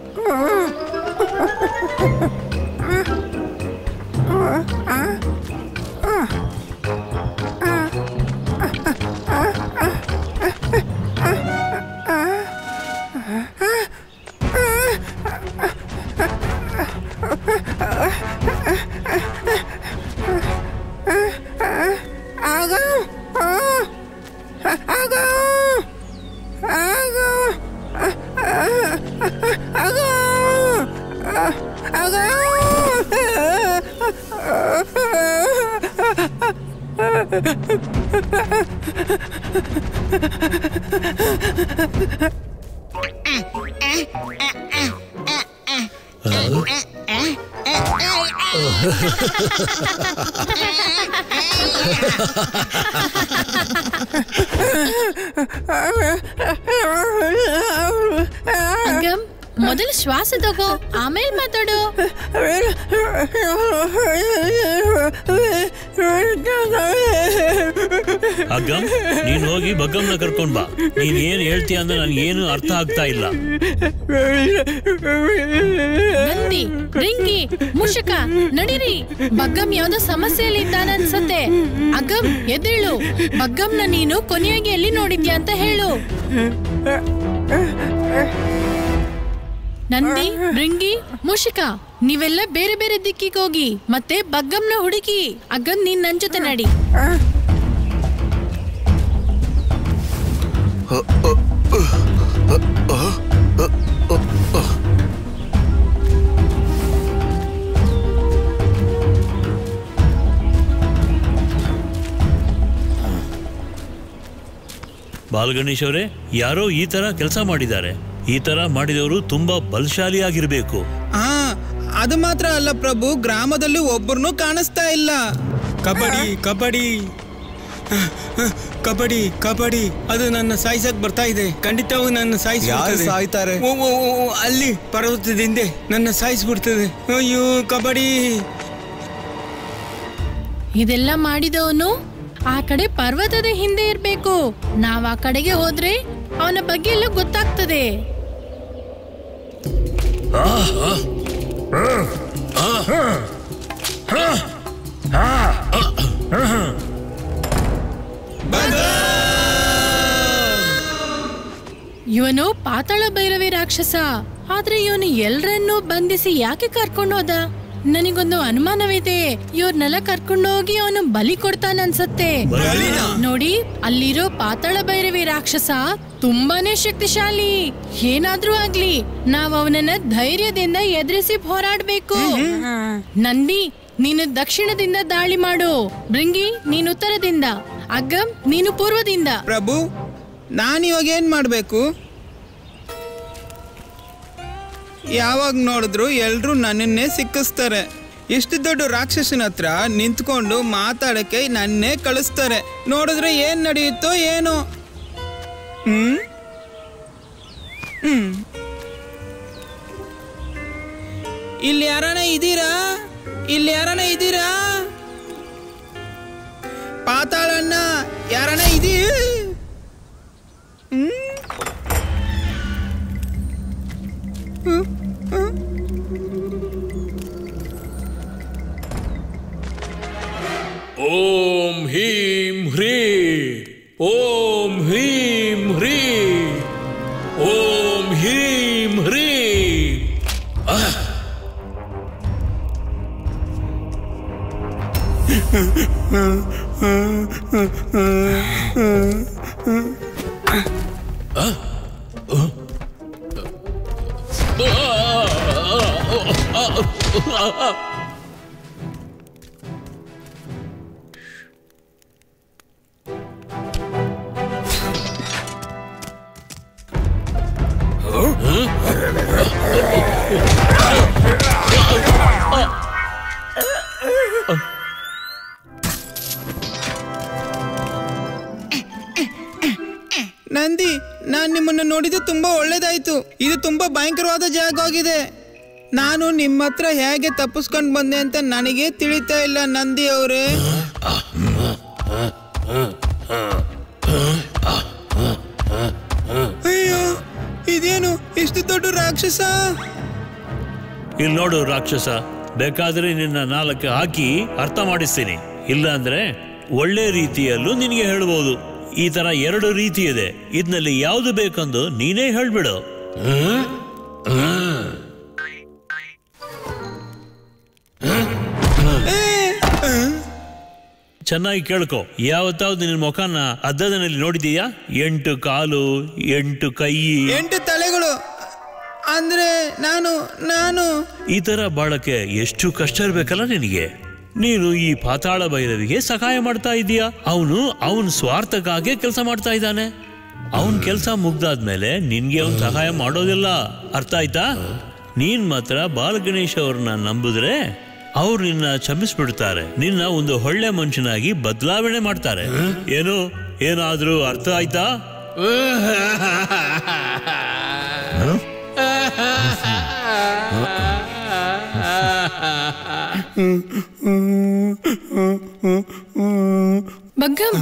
ಅಗಮ್ ಮೊದಲು ಶ್ವಾಸ ತಗೋ ಆಮೇಲೆ ಮಾತಾಡು ಅಗ್ಗಂ ನೀನ್ ಹೋಗಿ ಬಗ್ಗಂನ ಕರ್ಕೊಂಡ್ ಬಾ ನೀನ್ ಏನ್ ಹೇಳ್ತೀಯ ಅಂದ್ರೆ ನನ್ಗೇನು ಅರ್ಥ ಆಗ್ತಾ ಇಲ್ಲ ನಂದಿ ರಿಂಗಿ ಮುಷಕ ನಡಿರಿ ಬಗ್ಗಂ ಯಾವ್ದೋ ಸಮಸ್ಯೆಯಲ್ಲಿ ಇದ್ದಾನ ಅನ್ಸತ್ತೆ ಅಗಮ್ ಎದ್ದೇಳು ಬಗ್ಗಂನ ನೀನು ಕೊನೆಯಾಗಿ ಎಲ್ಲಿ ನೋಡಿದ್ಯಾ ಅಂತ ಹೇಳು ನಂದಿ ರಿಂಗಿ ಮುಷಿಕ ನೀವೆಲ್ಲ ಬೇರೆ ಬೇರೆ ದಿಕ್ಕಿಗೆ ಹೋಗಿ ಮತ್ತೆ ಬಗ್ಗಂನ ಹುಡುಕಿ ಅಗಮ್ ನೀನ್ ನನ್ ಜೊತೆ ನಡಿ ಬಾಲಗಣೇಶ್ ಅವರೇ ಯಾರೋ ಈ ತರ ಕೆಲಸ ಮಾಡಿದ್ದಾರೆ ಈ ತರ ಮಾಡಿದವರು ತುಂಬಾ ಬಲಶಾಲಿಯಾಗಿರ್ಬೇಕು ಹಾ ಅದು ಮಾತ್ರ ಅಲ್ಲ ಪ್ರಭು ಗ್ರಾಮದಲ್ಲಿ ಒಬ್ಬರನ್ನೂ ಕಾಣಿಸ್ತಾ ಇಲ್ಲ ಕಬಡ್ಡಿ ಕಬಡ್ಡಿ ಕಬಡ್ಡಿ ಕಬಡ್ಡಿ ಅದು ನನ್ನ ಸಾಯಿಸಕ್ ಬರ್ತಾ ಇದೆ ಖಂಡಿತವಾಗಿ ನನ್ನ ಯಾರು ಸಾಯ್ತಾರೆ? ಓ, ಓ, ಓ, ಓ, ಅಲ್ಲಿ ಪರ್ವತದ ಹಿಂದೆ ನನ್ನ ಸಾಯಿಸ್ಬಿಡ್ತದೆ ಅಯ್ಯೋ ಕಬಡ್ಡಿ ಇದೆಲ್ಲ ಮಾಡಿದವನು ಆ ಕಡೆ ಪರ್ವತದ ಹಿಂದೆ ಇರ್ಬೇಕು ನಾವ್ ಆ ಕಡೆಗೆ ಹೋದ್ರೆ ಅವನ ಬಗ್ಗೆ ಎಲ್ಲ ಗೊತ್ತಾಗ್ತದೆ ಇವನು ಪಾತಾಳ ಭೈರವಿ ರಾಕ್ಷಸ ಆದ್ರೆ ಇವನು ಎಲ್ರನ್ನೂ ಬಂಧಿಸಿ ಯಾಕೆ ಕರ್ಕೊಂಡೋದ ನನಗೊಂದು ಅನುಮಾನವಿದೆ ಇವ್ರನ್ನೆಲ್ಲ ಕರ್ಕೊಂಡೋಗಿ ಅವನು ಬಲಿ ಕೊಡ್ತಾನ ಅನ್ಸತ್ತೆ ನೋಡಿ ಅಲ್ಲಿರೋ ಪಾತಾಳ ಭೈರವಿ ರಾಕ್ಷಸ ತುಂಬಾನೇ ಶಕ್ತಿಶಾಲಿ ಏನಾದ್ರೂ ಆಗ್ಲಿ ನಾವ್ ಅವನನ್ನ ಧೈರ್ಯದಿಂದ ಎದುರಿಸಿ ಹೋರಾಡ್ಬೇಕು ನಂದಿ ನೀನು ದಕ್ಷಿಣದಿಂದ ದಾಳಿ ಮಾಡು ಭೃಂಗಿ ನೀನು ಉತ್ತರದಿಂದ ಅಗ್ಗಂ ನೀನು ಪೂರ್ವದಿಂದ ಪ್ರಭು ನಾನಿವಾಗ ಏನ್ ಮಾಡ್ಬೇಕು ಯಾವಾಗ ನೋಡಿದ್ರು ಎಲ್ರೂ ನನ್ನನ್ನೇ ಸಿಕ್ಕಿಸ್ತಾರೆ ಇಷ್ಟು ದೊಡ್ಡ ರಾಕ್ಷಸನ ಹತ್ರ ನಿಂತ್ಕೊಂಡು ಮಾತಾಡಕ್ಕೆ ನನ್ನೇ ಕಳಿಸ್ತಾರೆ ನೋಡಿದ್ರೆ ಏನ್ ನಡೆಯುತ್ತೋ ಏನೋ ಹ್ಮ್ ಹ್ಮ್ ಇಲ್ಲಿ ಯಾರನ ಇದ್ದೀರಾ ಇಲ್ಲಿ ಯಾರನ ಇದ್ದೀರಾ ಪಾತಾಳಣ್ಣ ಯಾರನ ಇದೀ ಹ್ಮ್ ಹ್ಮ್ ಹ್ಮ್ ಓಂ ಹೀಂ ಹ್ರೀಂ ಓಂ ಹೀಂ ಹ್ರೀಂ ಓಂ ಹೀಂ ಹ್ರೀಂ ಆಹ್! ನಂದಿ ನಾನ್ ನಿಮ್ಮನ್ನ ನೋಡಿದ್ದು ತುಂಬಾ ಒಳ್ಳೇದಾಯ್ತು ಇದು ತುಂಬಾ ಭಯಂಕರವಾದ ಜಾಗ ಆಗಿದೆ ನಾನು ನಿಮ್ಮ ಹತ್ರ ಹೇಗೆ ತಪ್ಪಿಸ್ಕೊಂಡು ಬಂದೆ ಅಂತ ನನಗೆ ತಿಳಿತಾ ಇಲ್ಲ ನಂದಿ ಅವರೇ ಅಯ್ಯೋ ಇದೇನು ಇಷ್ಟು ದೊಡ್ಡ ರಾಕ್ಷಸ ಇಲ್ಲಿ ನೋಡು ರಾಕ್ಷಸ ಬೇಕಾದ್ರೆ ನಿನ್ನ ನಾಲ್ಕು ಹಾಕಿ ಅರ್ಥ ಮಾಡಿಸ್ತೀನಿ ಇಲ್ಲ ಅಂದ್ರೆ ಒಳ್ಳೆ ರೀತಿಯಲ್ಲೂ ನಿನಗೆ ಹೇಳ್ಬೋದು ಈ ತರ ಎರಡು ರೀತಿ ಇದೆ ಇದ್ನಲ್ಲಿ ಯಾವುದು ಬೇಕಂದು ನೀನೇ ಹೇಳ್ಬಿಡು ಹ್ಮ್? ಹ್ಮ್. ಚೆನ್ನಾಗಿ ಕೇಳ್ಕೊ ಯಾವತ್ತಾವ್ದು ನಿನ್ನ ಮುಖನ ಅದ್ದದಲ್ಲಿ ನೋಡಿದೀಯಾ ಎಂಟು ಕಾಲು ಎಂಟು ಕೈ ಎಂಟು ತಲೆಗಳು ಅಂದ್ರೆ ನಾನು ನಾನು ಈ ತರ ಬಾಳಕ್ಕೆ ಎಷ್ಟು ಕಷ್ಟ ಇರ್ಬೇಕಲ್ಲ ನಿನಗೆ ನೀನು ಈ ಪಾತಾಳ ಭೈರವಿಗೆ ಸಹಾಯ ಮಾಡ್ತಾ ಇದೀಯಾ ಅವನು ಅವನ ಸ್ವಾರ್ಥಕ್ಕಾಗೆ ಕೆಲಸ ಮಾಡ್ತಾ ಇದ್ದಾನೆ ಅವನ್ ಕೆಲಸ ಮುಗ್ದಾದ್ಮೇಲೆ ನಿನ್ಗೆ ಅವನ್ ಸಹಾಯ ಮಾಡೋದಿಲ್ಲ ಅರ್ಥ ಆಯ್ತಾ ನೀನ್ ಮಾತ್ರ ಬಾಲಗಣೇಶ್ ಅವ್ರನ್ನ ನಂಬಿದ್ರೆ ಅವ್ರು ನಿನ್ನ ಕ್ಷಮಿಸ್ಬಿಡ್ತಾರೆ ನಿನ್ನ ಒಂದು ಒಳ್ಳೆ ಮನುಷ್ಯನಾಗಿ ಬದಲಾವಣೆ ಮಾಡ್ತಾರೆ ಏನು ಏನಾದ್ರೂ ಅರ್ಥ ಆಯ್ತಾ ಬಗ್ಗಂ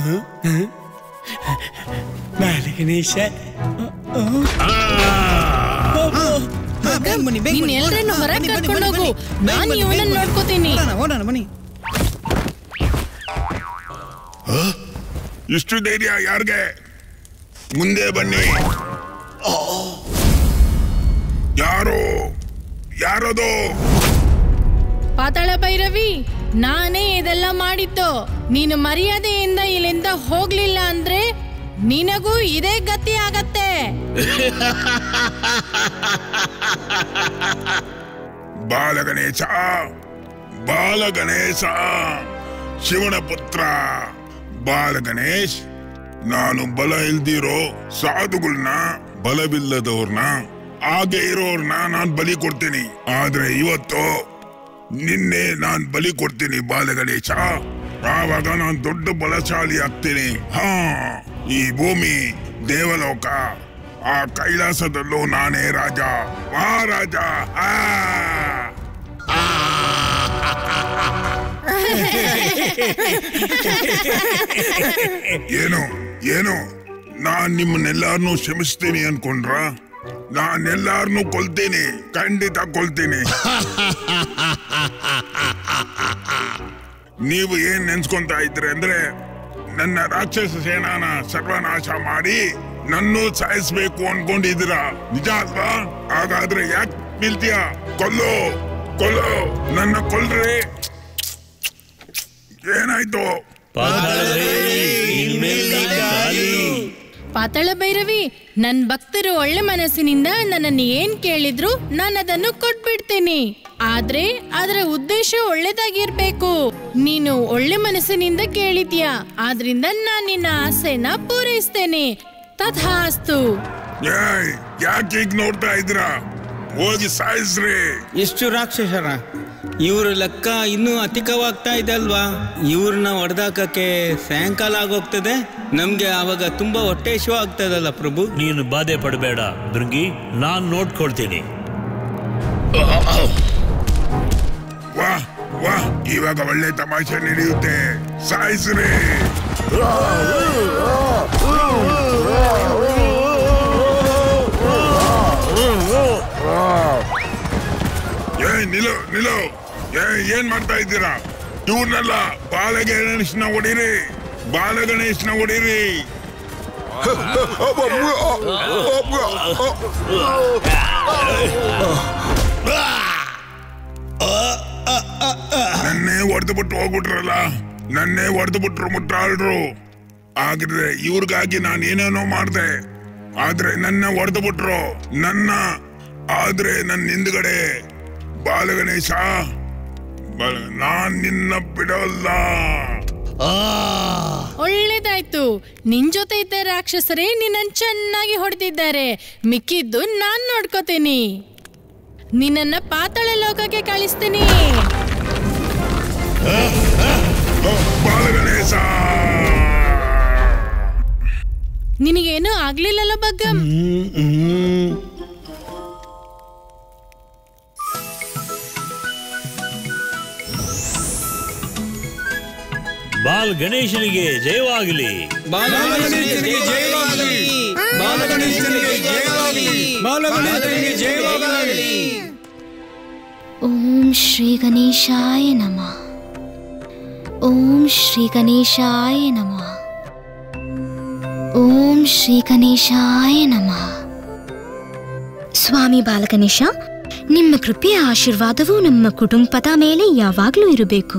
ಬಾಲಗಣೇಶ ಬನ್ನಿ, ಬೇಗ ನೀನ್ ಬನ್ನಿ, ಎಲ್ರನ್ನೂ ಓಡೋಣ, ಹೊರಗೆ ಬನ್ನಿ, ಬನ್ನಿ, ಕರ್ಕೊಂಡು ಬನ್ನಿ, ಹೋಗು ಬನ್ನಿ, ನಾನು ಬನ್ನಿ, ಇವನನ್ನ ಬನ್ನಿ. ನೋಡ್ಕೋತೀನಿ ಓಡೋಣ, ಓಡೋಣ ಬನ್ನಿ ಇಷ್ಟು ಧೈರ್ಯ ಯಾರಿಗೆ ಮುಂದೆ ಬನ್ನಿ ಯಾರು ಯಾರದು ಪಾತಾಳ ಭೈರವಿ ನಾನೇ ಇದೆಲ್ಲ ಮಾಡಿದ್ದು ನೀನು ಮರ್ಯಾದೆಯಿಂದ ಇಲ್ಲಿಂದ ಹೋಗ್ಲಿಲ್ಲ ಅಂದ್ರೆ ನಿನಗೂ ಇದೇ ಗತಿ ಆಗತ್ತೆ ಬಾಲಗಣೇಶ ಬಾಲಗಣೇಶ ಶಿವನ ಪುತ್ರ ಬಾಲಗಣೇಶ್ ನಾನು ಬಲ ಇಲ್ದಿರೋ ಸಾಧುಗಳನ್ನ ಬಲವಿಲ್ಲದವ್ರನ್ನ ಹಾಗೆ ಇರೋರ್ನ ನಾನ್ ಬಲಿ ಕೊಡ್ತೀನಿ ಆದ್ರೆ ಇವತ್ತು ನಿನ್ನೆ ನಾನ್ ಬಲಿ ಕೊಡ್ತೀನಿ ಬಾಲಗಣೇಶ ಆವಾಗ ನಾನ್ ದೊಡ್ಡ ಬಲಶಾಲಿ ಆಗ್ತೀನಿ ಹಾ ಈ ಭೂಮಿ ದೇವಲೋಕ ಆ ಕೈಲಾಸದಲ್ಲೂ ನಾನೇ ರಾಜ ಆ ರಾಜ ಆ ಏನು ಏನು ನಾನ್ ನಿಮ್ಮನ್ನೆಲ್ಲಾರನ್ನೂ ಕ್ಷಮಿಸ್ತೀನಿ ಅನ್ಕೊಂಡ್ರ ನಾನೆಲ್ಲಾರನ್ನೂ ಕೊಲ್ತೀನಿ ಖಂಡಿತ ಕೊಲ್ತೀನಿ ನೀವು ಏನ್ ನೆನ್ಸ್ಕೊಂತ ಇದ್ರಿ ಅಂದ್ರೆ ನನ್ನ ರಾಕ್ಷಸ ಸೇನಾನ ಸರ್ವನಾಶ ಮಾಡಿ ನನ್ನೂ ಸಾಯಿಸ್ಬೇಕು ಅನ್ಕೊಂಡಿದ್ದೀರಾ ನಿಜ ಅಲ್ವಾ ಹಾಗಾದ್ರೆ ಯಾಕೆ ನಿಲ್ತೀಯ ಕೊಲ್ಲೋ ಕೊಲ್ಲೋ ನನ್ನ ಕೊಲ್ರಿ ಏನಾಯ್ತು ಪಾತಾಳ ಭೈರವಿ ನನ್ ಭಕ್ತರು ಒಳ್ಳೆ ಮನಸ್ಸಿನಿಂದ ನನ್ನನ್ನು ಏನ್ ಕೇಳಿದ್ರು ನಾನು ಅದನ್ನು ಕೊಟ್ಬಿಡ್ತೀನಿ ಆದ್ರೆ ಅದರ ಉದ್ದೇಶ ಒಳ್ಳೇದಾಗಿರ್ಬೇಕು ನೀನು ಒಳ್ಳೆ ಮನಸ್ಸಿನಿಂದ ಕೇಳಿದ್ಯಾ ಆದ್ರಿಂದ ನಾನ್ ನಿನ್ನ ಆಸೆನ ಪೂರೈಸ್ತೇನೆ ತಥಾಸ್ತು ಏಯ್ ಯಾಕೆ ಈಗ ನೋಡ್ತಾ ಇದ್ದೀರಾ ಹೋಗಿ ಸಾಯಿಸ್ರಿ ಎಷ್ಟು ರಾಕ್ಷಸರ ಇವ್ರ ಲೆಕ್ಕ ಇನ್ನೂ ಅಧಿಕವಾಗ್ತಾ ಇದೆ ಅಲ್ವಾ ಇವ್ರನ್ನ ಹೊಡೆದಾಕಕ್ಕೆ ಸಾಯಂಕಾಲ ಆಗೋಗ್ತದೆ ನಮ್ಗೆ ಆವಾಗ ತುಂಬಾ ಹೊಟ್ಟೆ ಶಿವ ಆಗ್ತದಲ್ಲ ಪ್ರಭು ನೀನು ಬಾಧೆ ಪಡಬೇಡ ಭೃಂಗಿ ನಾನ್ ನೋಡ್ಕೊಳ್ತೀನಿ ವಾ ವಾ ಇವಾಗ ಒಳ್ಳೆ ತಮಾಷೆ ನಡೆಯುತ್ತೆ ಸಾಯಿಸ್ರಿ ಏ ನಿಲು ನಿಲು ಏ ಏನ್ ಮಾಡ್ತಾ ಇದ್ದೀರಾ ಇವ್ರನ್ನೆಲ್ಲ ಬಾಲಗಣೇಶನ ಹೊಡೀರಿ ಬಾಲಗಣೇಶನ ಹೊಡೀರಿ ನನ್ನೇ ಹೊಡೆದು ಬಿಟ್ಟು ಹೋಗ್ಬಿಟ್ರಲ್ಲ ನನ್ನೇ ಹೊಡೆದು ಬಿಟ್ರು ಮುಟ್ಟಾಳ್ರು ಆಗಿದ್ರೆ ಇವ್ರಿಗಾಗಿ ನಾನು ಏನೇನೋ ಮಾಡ್ದೆ ಆದ್ರೆ ನನ್ನ ಹೊಡೆದು ಬಿಟ್ರು ನನ್ನ ಆದ್ರೆ ನನ್ನ ಹಿಂದ್ಗಡೆ ಬಾಲಗಣೇಶ ಬಾಲ- ನಾನ್ ನಿನ್ನ ಬಿಡಲ್ಲ ಒಳ್ಳೇದಾಯ್ತು ನಿನ್ ಜೊತೆ ಇದ್ದ ರಾಕ್ಷಸರೇ ನಿನ್ನನ್ ಚೆನ್ನಾಗಿ ಹೊಡೆದಿದ್ದಾರೆ ಮಿಕ್ಕಿದ್ದು ನಾನ್ ನೋಡ್ಕೋತೀನಿ ನಿನ್ನನ್ನ ಪಾತಾಳ ಲೋಕಕ್ಕೆ ಕಳಿಸ್ತೀನಿ ಬಾಲಗಣೇಶ ನಿನಗೇನು ಆಗ್ಲಿಲ್ಲಲ್ಲ ಬಗ್ಗಂ ಬಾಲ್ ಗಣೇಶನಿಗೆ ಜಯವಾಗಲಿ ಬಾಲಗಣೇಶನಿಗೆ ಜಯವಾಗಲಿ ಬಾಲಗಣೇಶನಿಗೆ ಜಯವಾಗಲಿ ಬಾಲಗಣೇಶನಿಗೆ ಜಯವಾಗಲಿ ಓಂ ಶ್ರೀ ಗಣೇಶಾಯ ನಮಃ ಓಂ ಶ್ರೀ ಗಣೇಶಾಯ ನಮಃ ಓಂ ಶ್ರೀ ಗಣೇಶಾಯ ನಮಃ ಸ್ವಾಮಿ ಬಾಲಗಣೇಶ ನಿಮ್ಮ ಕೃಪೆಯ ಆಶೀರ್ವಾದವು ನಮ್ಮ ಕುಟುಂಬದ ಮೇಲೆ ಯಾವಾಗಲೂ ಇರಬೇಕು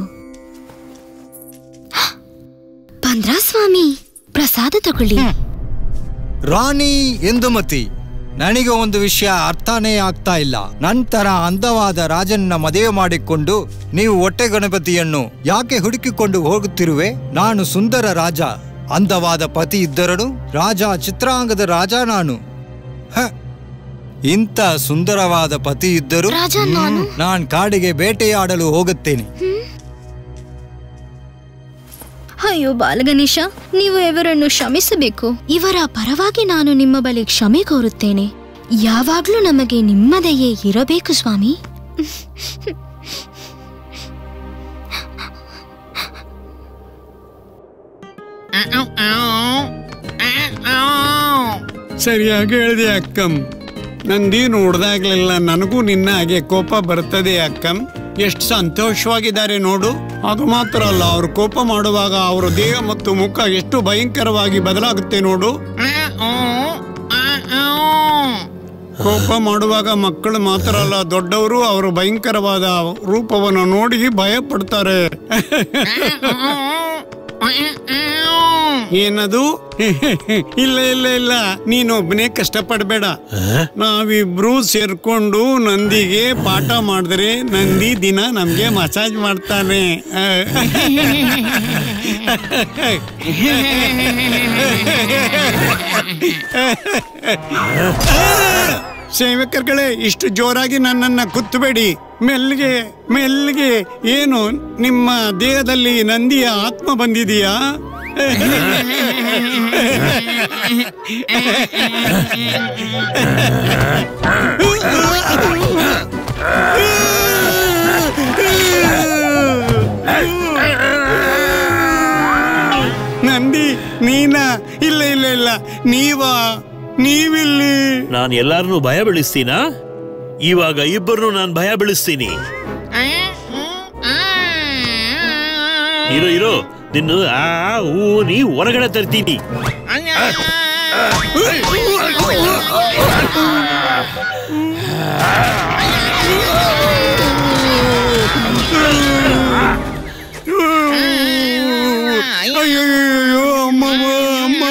ಬಂದ್ರಾ ಸ್ವಾಮಿ ಪ್ರಸಾದ ತಗೊಳ್ಳಿ ರಾಣಿ ಎಂದುಮತಿ ನನಗೆ ಒಂದು ವಿಷಯ ಅರ್ಥನೇ ಆಗ್ತಾ ಇಲ್ಲ ನಂತರ ಅಂದವಾದ ರಾಜನ್ನ ಮದುವೆ ಮಾಡಿಕೊಂಡು ನೀವು ಹೊಟ್ಟೆ ಗಣಪತಿಯನ್ನು ಯಾಕೆ ಹುಡುಕಿಕೊಂಡು ಹೋಗುತ್ತಿರುವೆ ನಾನು ಸುಂದರ ರಾಜ ಅಂದವಾದ ಪತಿ ಇದ್ದರನು ರಾಜ ಚಿತ್ರಾಂಗದ ರಾಜ ನಾನು ಹ, ಇಂಥ ಸುಂದರವಾದ ಪತಿ ಇದ್ದರೂ ರಾಜ ನಾನು ನಾನ್ ಕಾಡಿಗೆ ಬೇಟೆಯಾಡಲು ಹೋಗುತ್ತೇನೆ ಅಯ್ಯೋ ಬಾಲಗಣೇಶ ನೀವು ಇವರನ್ನು ಕ್ಷಮಿಸಬೇಕು ಇವರ ಪರವಾಗಿ ನಾನು ನಿಮ್ಮ ಬಳಿ ಕ್ಷಮೆ ಕೋರುತ್ತೇನೆ ಯಾವಾಗ್ಲೂ ನಮಗೆ ನಿಮ್ಮದೆಯೇ ಇರಬೇಕು ಸ್ವಾಮಿ ಸರಿಯಾಗಿ ಹೇಳಿದೆ ಅಕ್ಕಂ ನಂದಿ ನೋಡ್ದಾಗ್ಲೆಲ್ಲ ನನಗೂ ನಿನ್ನ ಹಾಗೆ ಕೋಪ ಬರ್ತದೆ ಅಕ್ಕಂ ಎಷ್ಟು ಸಂತೋಷವಾಗಿದ್ದಾರೆ ನೋಡು ಅದು ಮಾತ್ರ ಅಲ್ಲ ಅವರು ಕೋಪ ಮಾಡುವಾಗ ಅವರ ದೇಹ ಮತ್ತು ಮುಖ ಎಷ್ಟು ಭಯಂಕರವಾಗಿ ಬದಲಾಗುತ್ತೆ ನೋಡು ಕೋಪ ಮಾಡುವಾಗ ಮಕ್ಕಳು ಮಾತ್ರ ಅಲ್ಲ ದೊಡ್ಡವರು ಅವರು ಭಯಂಕರವಾದ ರೂಪವನ್ನು ನೋಡಿ ಭಯ ಪಡ್ತಾರೆ ಏನದು ಇಲ್ಲ ಇಲ್ಲ ಇಲ್ಲ ನೀನೊಬ್ಬನೇ ಕಷ್ಟಪಡಬೇಡ ನಾವಿಬ್ರು ಸೇರ್ಕೊಂಡು ನಂದಿಗೆ ಪಾಠ ಮಾಡಿದ್ರೆ ನಂದಿ ದಿನ ನಮ್ಗೆ ಮಸಾಜ್ ಮಾಡ್ತಾನೆ ಸೇವಕರುಗಳೇ ಇಷ್ಟು ಜೋರಾಗಿ ನನ್ನನ್ನ ಕುತ್ತಬೇಡಿ ಮೆಲ್ಗೆ ಮೆಲ್ಗೆ ಏನು ನಿಮ್ಮ ದೇಹದಲ್ಲಿ ನಂದಿಯ ಆತ್ಮ ಬಂದಿದೆಯಾ ನಂದಿ ನೀನಾ ಇಲ್ಲ ಇಲ್ಲ ಇಲ್ಲ ನೀವಾ ನೀವಿಲ್ಲಿ ನಾನು ಎಲ್ಲಾರನ್ನೂ ಭಯ ಬೀಳಿಸ್ತೀನಾ ಇವಾಗ ಇಬ್ಬರನ್ನು ನಾನು ಭಯ ಬೀಳಿಸ್ತೀನಿ ಇರು ಇರು ನಿನ್ನ ಆ ಊ ನೀ ಹೊರಗಡೆ ತರ್ತೀನಿ ಅಯ್ಯೋ ಅಮ್ಮ ಅಮ್ಮ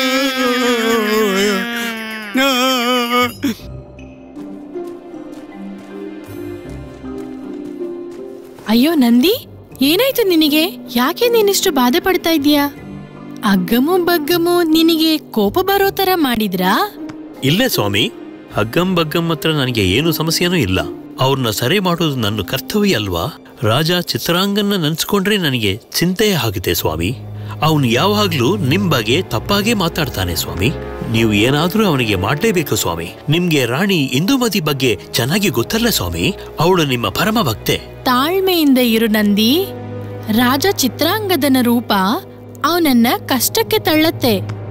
ಅಯ್ಯೋ ನಂದಿ ಏನಾಯ್ತು ನಿನಗೆ ಯಾಕೆ ನೀನಿಷ್ಟು ಬಾಧೆ ಪಡ್ತಾ ಇದೀಯಾ ಅಗ್ಗಮು ಬಗ್ಗಮು ನಿನಗೆ ಕೋಪ ಬರೋ ತರ ಮಾಡಿದ್ರಾ ಇಲ್ಲೇ ಸ್ವಾಮಿ ಹಗ್ಗಂ ಬಗ್ಗಂ ಹತ್ರ ನನಗೆ ಏನು ಸಮಸ್ಯೆನೂ ಇಲ್ಲ ಅವ್ರನ್ನ ಸರಿ ಮಾಡೋದು ನನ್ನ ಕರ್ತವ್ಯ ಅಲ್ವಾ ರಾಜ ಚಿತ್ರಾಂಗನ್ನ ನೆನ್ಸ್ಕೊಂಡ್ರೆ ನನಗೆ ಚಿಂತೆ ಆಗುತ್ತೆ ಸ್ವಾಮಿ ಅವನು ಯಾವಾಗ್ಲೂ ನಿಮ್ ಬಗ್ಗೆ ತಪ್ಪಾಗೆ ಮಾತಾಡ್ತಾನೆ ಸ್ವಾಮಿ ನೀವು ಏನಾದ್ರೂ ಅವನಿಗೆ ಮಾಡ್ಲೇಬೇಕು ಸ್ವಾಮಿ ನಿಮ್ಗೆ ರಾಣಿ ಇಂದುಮತಿ ಬಗ್ಗೆ ಚೆನ್ನಾಗಿ ಗೊತ್ತಲ್ಲ ಸ್ವಾಮಿ ಅವಳು ನಿಮ್ಮ ಪರಮ ಭಕ್ತೆ ತಾಳ್ಮೆಯಿಂದ ಇರು ನಂದಿ ರಾಜ ಚಿತ್ರಾಂಗದನ ರೂಪ ಅವನನ್ನ ಕಷ್ಟಕ್ಕೆ ತಳ್ಳತ್ತೆ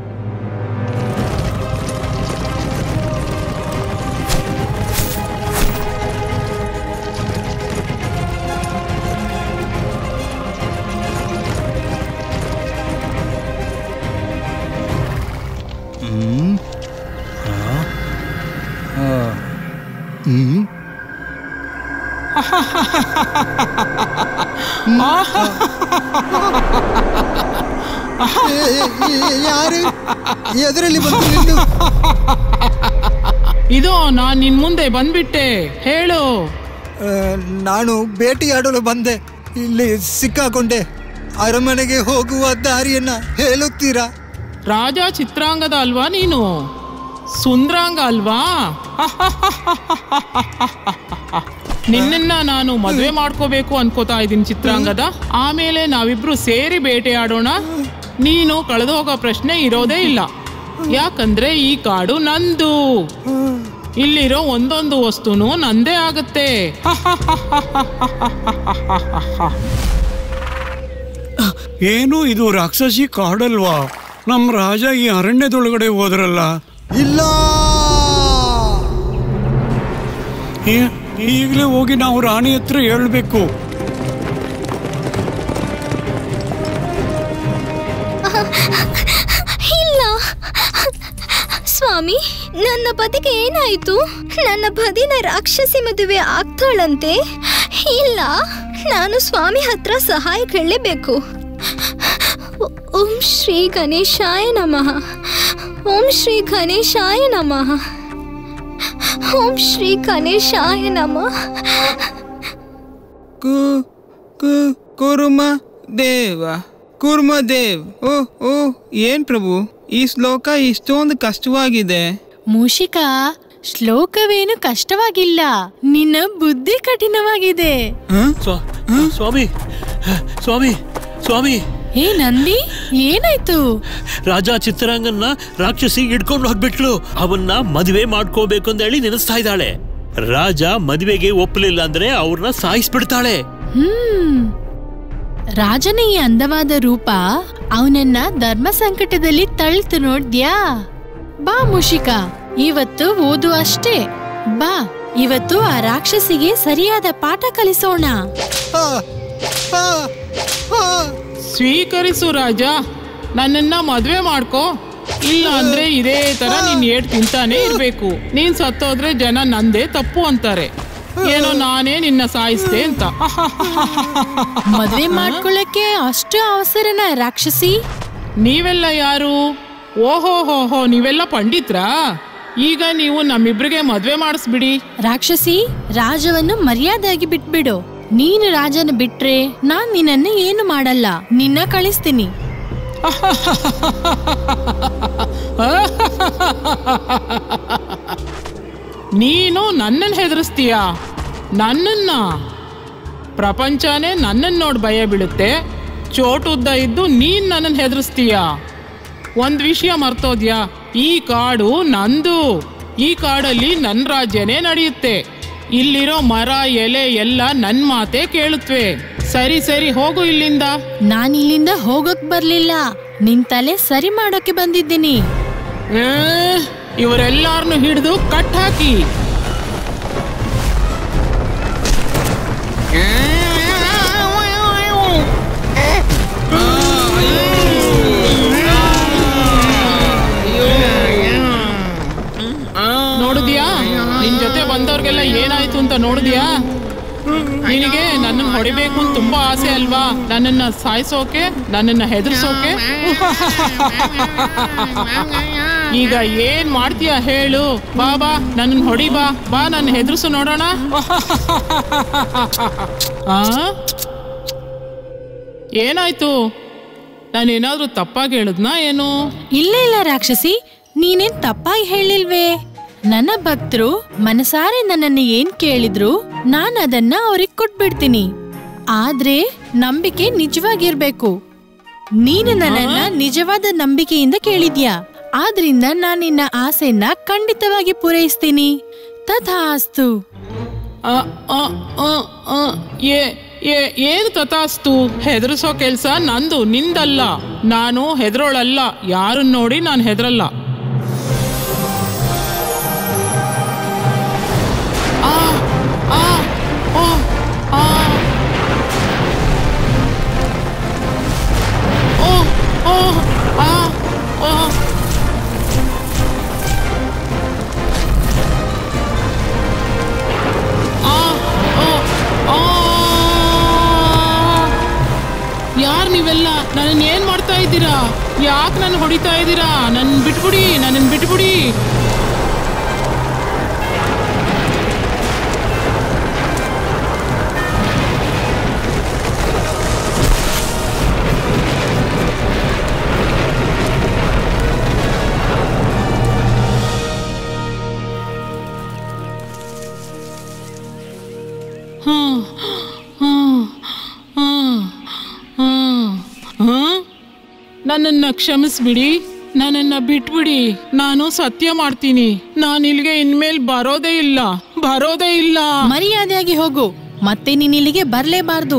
ಹ್ಮ್ ಆ, ಆ, ಹ್ಮ್ ಯಾರು ಎದರಲ್ಲಿ ಬಂತು ನಿಂದು ಇದು ನಾನ್ ನಿನ್ ಮುಂದೆ ಬಂದ್ಬಿಟ್ಟೆ ಹೇಳು ಆ, ನಾನು ಭೇಟಿಯಾಡಲು ಬಂದೆ ಇಲ್ಲಿ ಸಿಕ್ಕಾಕೊಂಡೆ ಅರಮನೆಗೆ ಹೋಗುವ ದಾರಿಯನ್ನ ಹೇಳುತ್ತೀರಾ ರಾಜ ಚಿತ್ರಾಂಗದ ಅಲ್ವಾ ನೀನು ಸುಂದ್ರಾಂಗ ಅಲ್ವಾ ನಿನ್ನನ್ನ ನಾನು ಮದ್ವೆ ಮಾಡ್ಕೋಬೇಕು ಅನ್ಕೋತಾ ಇದ್ದೀನಿ ಚಿತ್ರಾಂಗದ ಆಮೇಲೆ ನಾವಿಬ್ರು ಸೇರಿ ಬೇಟೆಯಾಡೋಣ ನೀನು ಕಳೆದು ಹೋಗೋ ಪ್ರಶ್ನೆ ಇರೋದೇ ಇಲ್ಲ ಯಾಕಂದ್ರೆ ಈ ಕಾಡು ನಂದು ಇಲ್ಲಿರೋ ಒಂದೊಂದು ವಸ್ತುನು ನಂದೇ ಆಗತ್ತೆ ಏನು ಇದು ರಾಕ್ಷಸಿ ಕಾಡಲ್ವಾ ನಮ್ಮ ರಾಜ ಈ ಅರಣ್ಯದೊಳಗಡೆ ಹೋದ್ರಲ್ಲ ಇಲ್ಲ ಈಗಲೇ ಹೋಗಿ ನಾವು ರಾಣಿ ಹತ್ರ ಹೇಳ್ಬೇಕು ಇಲ್ಲ ಸ್ವಾಮಿ ನನ್ನ ಪತಿಗೆ ಏನಾಯ್ತು ನನ್ನ ಪದಿನ ರಾಕ್ಷಸಿ ಮದುವೆ ಆಗ್ತಾಳಂತೆ ಇಲ್ಲ ನಾನು ಸ್ವಾಮಿ ಹತ್ರ ಸಹಾಯ ಕೇಳಲೇಬೇಕು ಓಂ ಶ್ರೀ ಗಣೇಶಾಯ ನಮಃ ಓಂ ಶ್ರೀ ಗಣೇಶಾಯ ನಮಃ ಓಂ ಶ್ರೀ ಗಣೇಶಾಯ ನಮಃ ಕು ಕು ಕುರುಮ ದೇವ ಕುರ್ಮ ದೇವ್ ಓ ಓ ಏನ್ ಪ್ರಭು ಈ ಶ್ಲೋಕ ಇಷ್ಟೊಂದು ಕಷ್ಟವಾಗಿದೆ ಮೂಷಿಕ ಶ್ಲೋಕವೇನು ಕಷ್ಟವಾಗಿಲ್ಲ ನಿನ್ನ ಬುದ್ಧಿ ಕಠಿಣವಾಗಿದೆ ಸ್ವಾ- ಸ್ವಾಮಿ ಸ್ವಾಮಿ ಸ್ವಾಮಿ ಏ ನಂದಿ ಏನಾಯ್ತು ರಾಜ ಚಿತ್ರಾಂಗನ್ನ ರಾಕ್ಷಸಿ ಹಿಡ್ಕೊಂಡು ಹೋಗ್ಬಿಟ್ಲು ಅವನ್ನ ಮದುವೆ ಮಾಡ್ಕೋಬೇಕು ಅಂತ ಹೇಳಿ ನೆನೆಸ್ತಾ ಇದ್ದಾಳೆ ರಾಜ ಮದುವೆಗೆ ಒಪ್ಪಲಿಲ್ಲ ಅಂದ್ರೆ ಅವ್ರನ್ನ ಸಾಯಿಸ್ಬಿಡ್ತಾಳೆ ಹ್ಮ್ ರಾಜನ ಈ ಅಂದವಾದ ರೂಪ ಅವನನ್ನ ಧರ್ಮ ಸಂಕಟದಲ್ಲಿ ತಳ್ತು ನೋಡ್ದ್ಯಾ ಬಾ ಮುಷಿಕ ಇವತ್ತು ಓದು ಅಷ್ಟೇ ಬಾ ಇವತ್ತು ಆ ರಾಕ್ಷಸಿಗೆ ಸರಿಯಾದ ಪಾಠ ಕಲಿಸೋಣ ಸ್ವೀಕರಿಸು ರಾಜ ನನ್ನನ್ನ ಮದ್ವೆ ಮಾಡ್ಕೋ ಇಲ್ಲ ಅಂದ್ರೆ ಇದೇ ತರ ನೀನ್ ಏಟ್ ತಿಂತಾನೆ ಇರ್ಬೇಕು ನೀನ್ ಸತ್ತೋದ್ರೆ ಜನ ನಂದೇ ತಪ್ಪು ಅಂತಾರೆ ಏನೋ ನಾನೇ ನಿನ್ನ ಸಾಯಿಸ್ದೆ ಅಂತ ಮದ್ವೆ ಮಾಡ್ಕೊಳ್ಳಕ್ಕೆ ಅಷ್ಟು ಅವಸರನ ರಾಕ್ಷಸಿ ನೀವೆಲ್ಲ ಯಾರು ಓಹೋ ಹೋ ಹೋ ನೀವೆಲ್ಲ ಪಂಡಿತ್ರಾ ಈಗ ನೀವು ನಮ್ಮಿಬ್ರಿಗೆ ಮದ್ವೆ ಮಾಡಿಸ್ಬಿಡಿ ರಾಕ್ಷಸಿ ರಾಜವನ್ನು ಮರ್ಯಾದೆಯಾಗಿ ಬಿಟ್ಬಿಡು ನೀನು ರಾಜನ ಬಿಟ್ರೆ ನಾನ್ ನಿನ್ನನ್ನು ಏನು ಮಾಡಲ್ಲ ನಿನ್ನ ಕಳಿಸ್ತೀನಿ ನೀನು ನನ್ನನ್ನು ಹೆದರಿಸ್ತೀಯಾ ನನ್ನನ್ನ ಪ್ರಪಂಚನೇ ನನ್ನನ್ನು ನೋಡಿ ಭಯ ಬೀಳುತ್ತೆ ಚೋಟುದ್ದ ಇದ್ದು ನೀನ್ ನನ್ನನ್ನು ಹೆದರಿಸ್ತೀಯಾ ಒಂದ್ ವಿಷಯ ಮರ್ತೋದ್ಯಾ ಈ ಕಾಡು ನಂದು ಈ ಕಾಡಲ್ಲಿ ನನ್ನ ರಾಜ್ಯನೇ ನಡೆಯುತ್ತೆ ಇಲ್ಲಿರೋ ಮರ ಎಲೆ ಎಲ್ಲ ನನ್ ಮಾತೆ ಕೇಳುತ್ತವೆ ಸರಿ ಸರಿ ಹೋಗು ಇಲ್ಲಿಂದ ನಾನ್ ಇಲ್ಲಿಂದ ಹೋಗಕ್ ಬರ್ಲಿಲ್ಲ ನಿನ್ ತಲೆ ಸರಿ ಮಾಡೋಕೆ ಬಂದಿದ್ದೀನಿ ಇವರೆಲ್ಲಾರನ್ನು ಹಿಡಿದು ಕಟ್ ಹಾಕಿ ನೋಡಿದ್ಯಾ ನಿನ್ ಜೊತೆ ಬಂದವ್ರಿಗೆಲ್ಲ ಏನಾಯ್ತು ಅಂತ ನೋಡಿದ್ಯಾ ನಿನಗೆ ನನ್ನನ್ನು ಹೊಡಿಬೇಕು ಅಂತ ತುಂಬಾ ಆಸೆ ಅಲ್ವಾ ನನ್ನನ್ನ ಸಾಯಿಸೋಕೆ ನನ್ನನ್ನ ಹೆದರ್ಸೋಕೆ ಈಗ ಏನ್ ಮಾಡ್ತೀಯ ಹೇಳು ಬಾ ಬಾ ನನ್ನನ್ನು ಹೊಡಿ ಬಾ ಬಾ ನನ್ನ ಹೆದರ್ಸು ನೋಡೋಣ ಆ ಏನಾಯ್ತು ನಾನೇನಾದ್ರೂ ತಪ್ಪಾಗಿ ಹೇಳಿದ್ನಾ ಏನು ಇಲ್ಲ ಇಲ್ಲ ರಾಕ್ಷಸಿ ನೀನೇನ್ ತಪ್ಪಾಗಿ ಹೇಳಿಲ್ವೇ ನನ್ನ ಭಕ್ತರು ಮನಸಾರೆ ನನ್ನನ್ನು ಏನ್ ಕೇಳಿದ್ರು ನಾನ್ ಅದನ್ನ ಅವ್ರಿಗೆ ಕೊಟ್ಬಿಡ್ತೀನಿ ಆದ್ರೆ ನಂಬಿಕೆ ನಿಜವಾಗಿರ್ಬೇಕು ನೀನು ನನ್ನನ್ನ ನಿಜವಾದ ನಂಬಿಕೆಯಿಂದ ಕೇಳಿದ್ಯಾ ಆದ್ರಿಂದ ನಾನ್ ನಿನ್ನ ಆಸೆನ ಖಂಡಿತವಾಗಿ ಪೂರೈಸ್ತೀನಿ ತಥಾಸ್ತು ಆ, ಆ, ಆ, ಆ, ಏ ಏ ಏನು ತಥಾಸ್ತು ಹೆದರ್ಸೋ ಕೆಲ್ಸ ನಂದು ನಿಂದಲ್ಲ ನಾನು ಹೆದರೋಳಲ್ಲ ಯಾರನ್ನ ನೋಡಿ ನಾನು ಹೆದರಲ್ಲ ಆ, ಆ, ಓ, ಆ. ಓ, ಓ, ಆ, ಓ. ಯಾರ್ ನೀವೆಲ್ಲ ನನ್ನ ಏನ್ ಮಾಡ್ತಾ ಇದ್ದೀರಾ ಯಾಕೆ ನನ್ನ ಹೊಡಿತಾ ಇದ್ದೀರಾ ನನ್ ಬಿಟ್ಬಿಡಿ ನನ್ನ ಬಿಟ್ಬಿಡಿ ಹ್ಮ್ ಹ್ಮ್ ಹ್ಮ್ ಹ್ಮ್ ಹ್ಮ್ ನನ್ನನ್ನ ಕ್ಷಮಿಸ್ಬಿಡಿ ನನ್ನನ್ನ ಬಿಟ್ಬಿಡಿ ನಾನು ಸತ್ಯ ಮಾಡ್ತೀನಿ ನಾನು ಇಲ್ಲಿಗೆ ಇನ್ಮೇಲ್ ಬರೋದೇ ಇಲ್ಲ ಬರೋದೇ ಇಲ್ಲ ಮರ್ಯಾದೆಯಾಗಿ ಹೋಗು ಮತ್ತೆ ನೀನ್ ಇಲ್ಲಿಗೆ ಬರ್ಲೇಬಾರ್ದು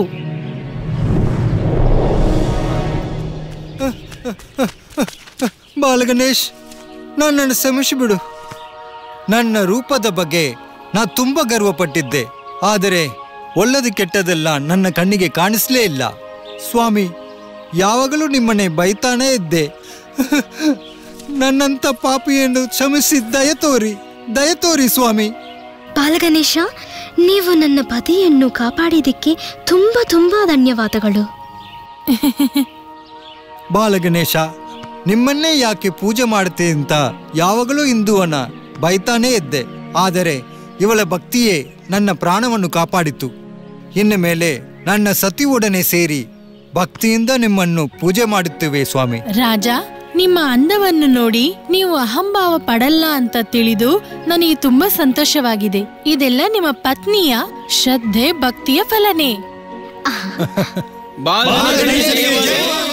ಬಾಲಗಣೇಶ್ ನನ್ನನ್ನು ಕ್ಷಮಿಸಿಬಿಡು ನನ್ನ ರೂಪದ ಬಗ್ಗೆ ನಾ ತುಂಬ ಗರ್ವಪಟ್ಟಿದ್ದೆ ಆದರೆ ಒಳ್ಳೆದು ಕೆಟ್ಟದೆಲ್ಲ ನನ್ನ ಕಣ್ಣಿಗೆ ಕಾಣಿಸ್ಲೇ ಇಲ್ಲ ಸ್ವಾಮಿ ಯಾವಾಗಲೂ ನಿಮ್ಮನ್ನೇ ಬೈತಾನೇ ಇದ್ದೆ ನನ್ನಂಥ ಪಾಪಿಯನ್ನು ಕ್ಷಮಿಸಿ ದಯ ತೋರಿ ದಯ ತೋರಿ ಸ್ವಾಮಿ ಬಾಲಗಣೇಶ ನೀವು ನನ್ನ ಪತಿಯನ್ನು ಕಾಪಾಡಿದ್ದಕ್ಕೆ ತುಂಬಾ ತುಂಬಾ ಧನ್ಯವಾದಗಳು ಬಾಲಗಣೇಶ ನಿಮ್ಮನ್ನೇ ಯಾಕೆ ಪೂಜೆ ಮಾಡುತ್ತೆ ಅಂತ ಯಾವಾಗಲೂ ಹಿಂದುವನ ಬೈತಾನೇ ಇದ್ದೆ ಆದರೆ ಇವಳ ಭಕ್ತಿಯೇ ನನ್ನ ಪ್ರಾಣವನ್ನು ಕಾಪಾಡಿತು ಇನ್ನು ಮೇಲೆ ನನ್ನ ಸತಿಯೊಡನೆ ಸೇರಿ ಭಕ್ತಿಯಿಂದ ನಿಮ್ಮನ್ನು ಪೂಜೆ ಮಾಡುತ್ತೇವೆ ಸ್ವಾಮಿ ರಾಜ ನಿಮ್ಮ ಅಂದವನ್ನು ನೋಡಿ ನೀವು ಅಹಂಭಾವ ಪಡಲ್ಲ ಅಂತ ತಿಳಿದು ನನಗೆ ತುಂಬಾ ಸಂತೋಷವಾಗಿದೆ ಇದೆಲ್ಲ ನಿಮ್ಮ ಪತ್ನಿಯ ಶ್ರದ್ಧೆ ಭಕ್ತಿಯ ಫಲನೇ ಬಾಲಗಣೇಶನಿಗೆ ಜಯ.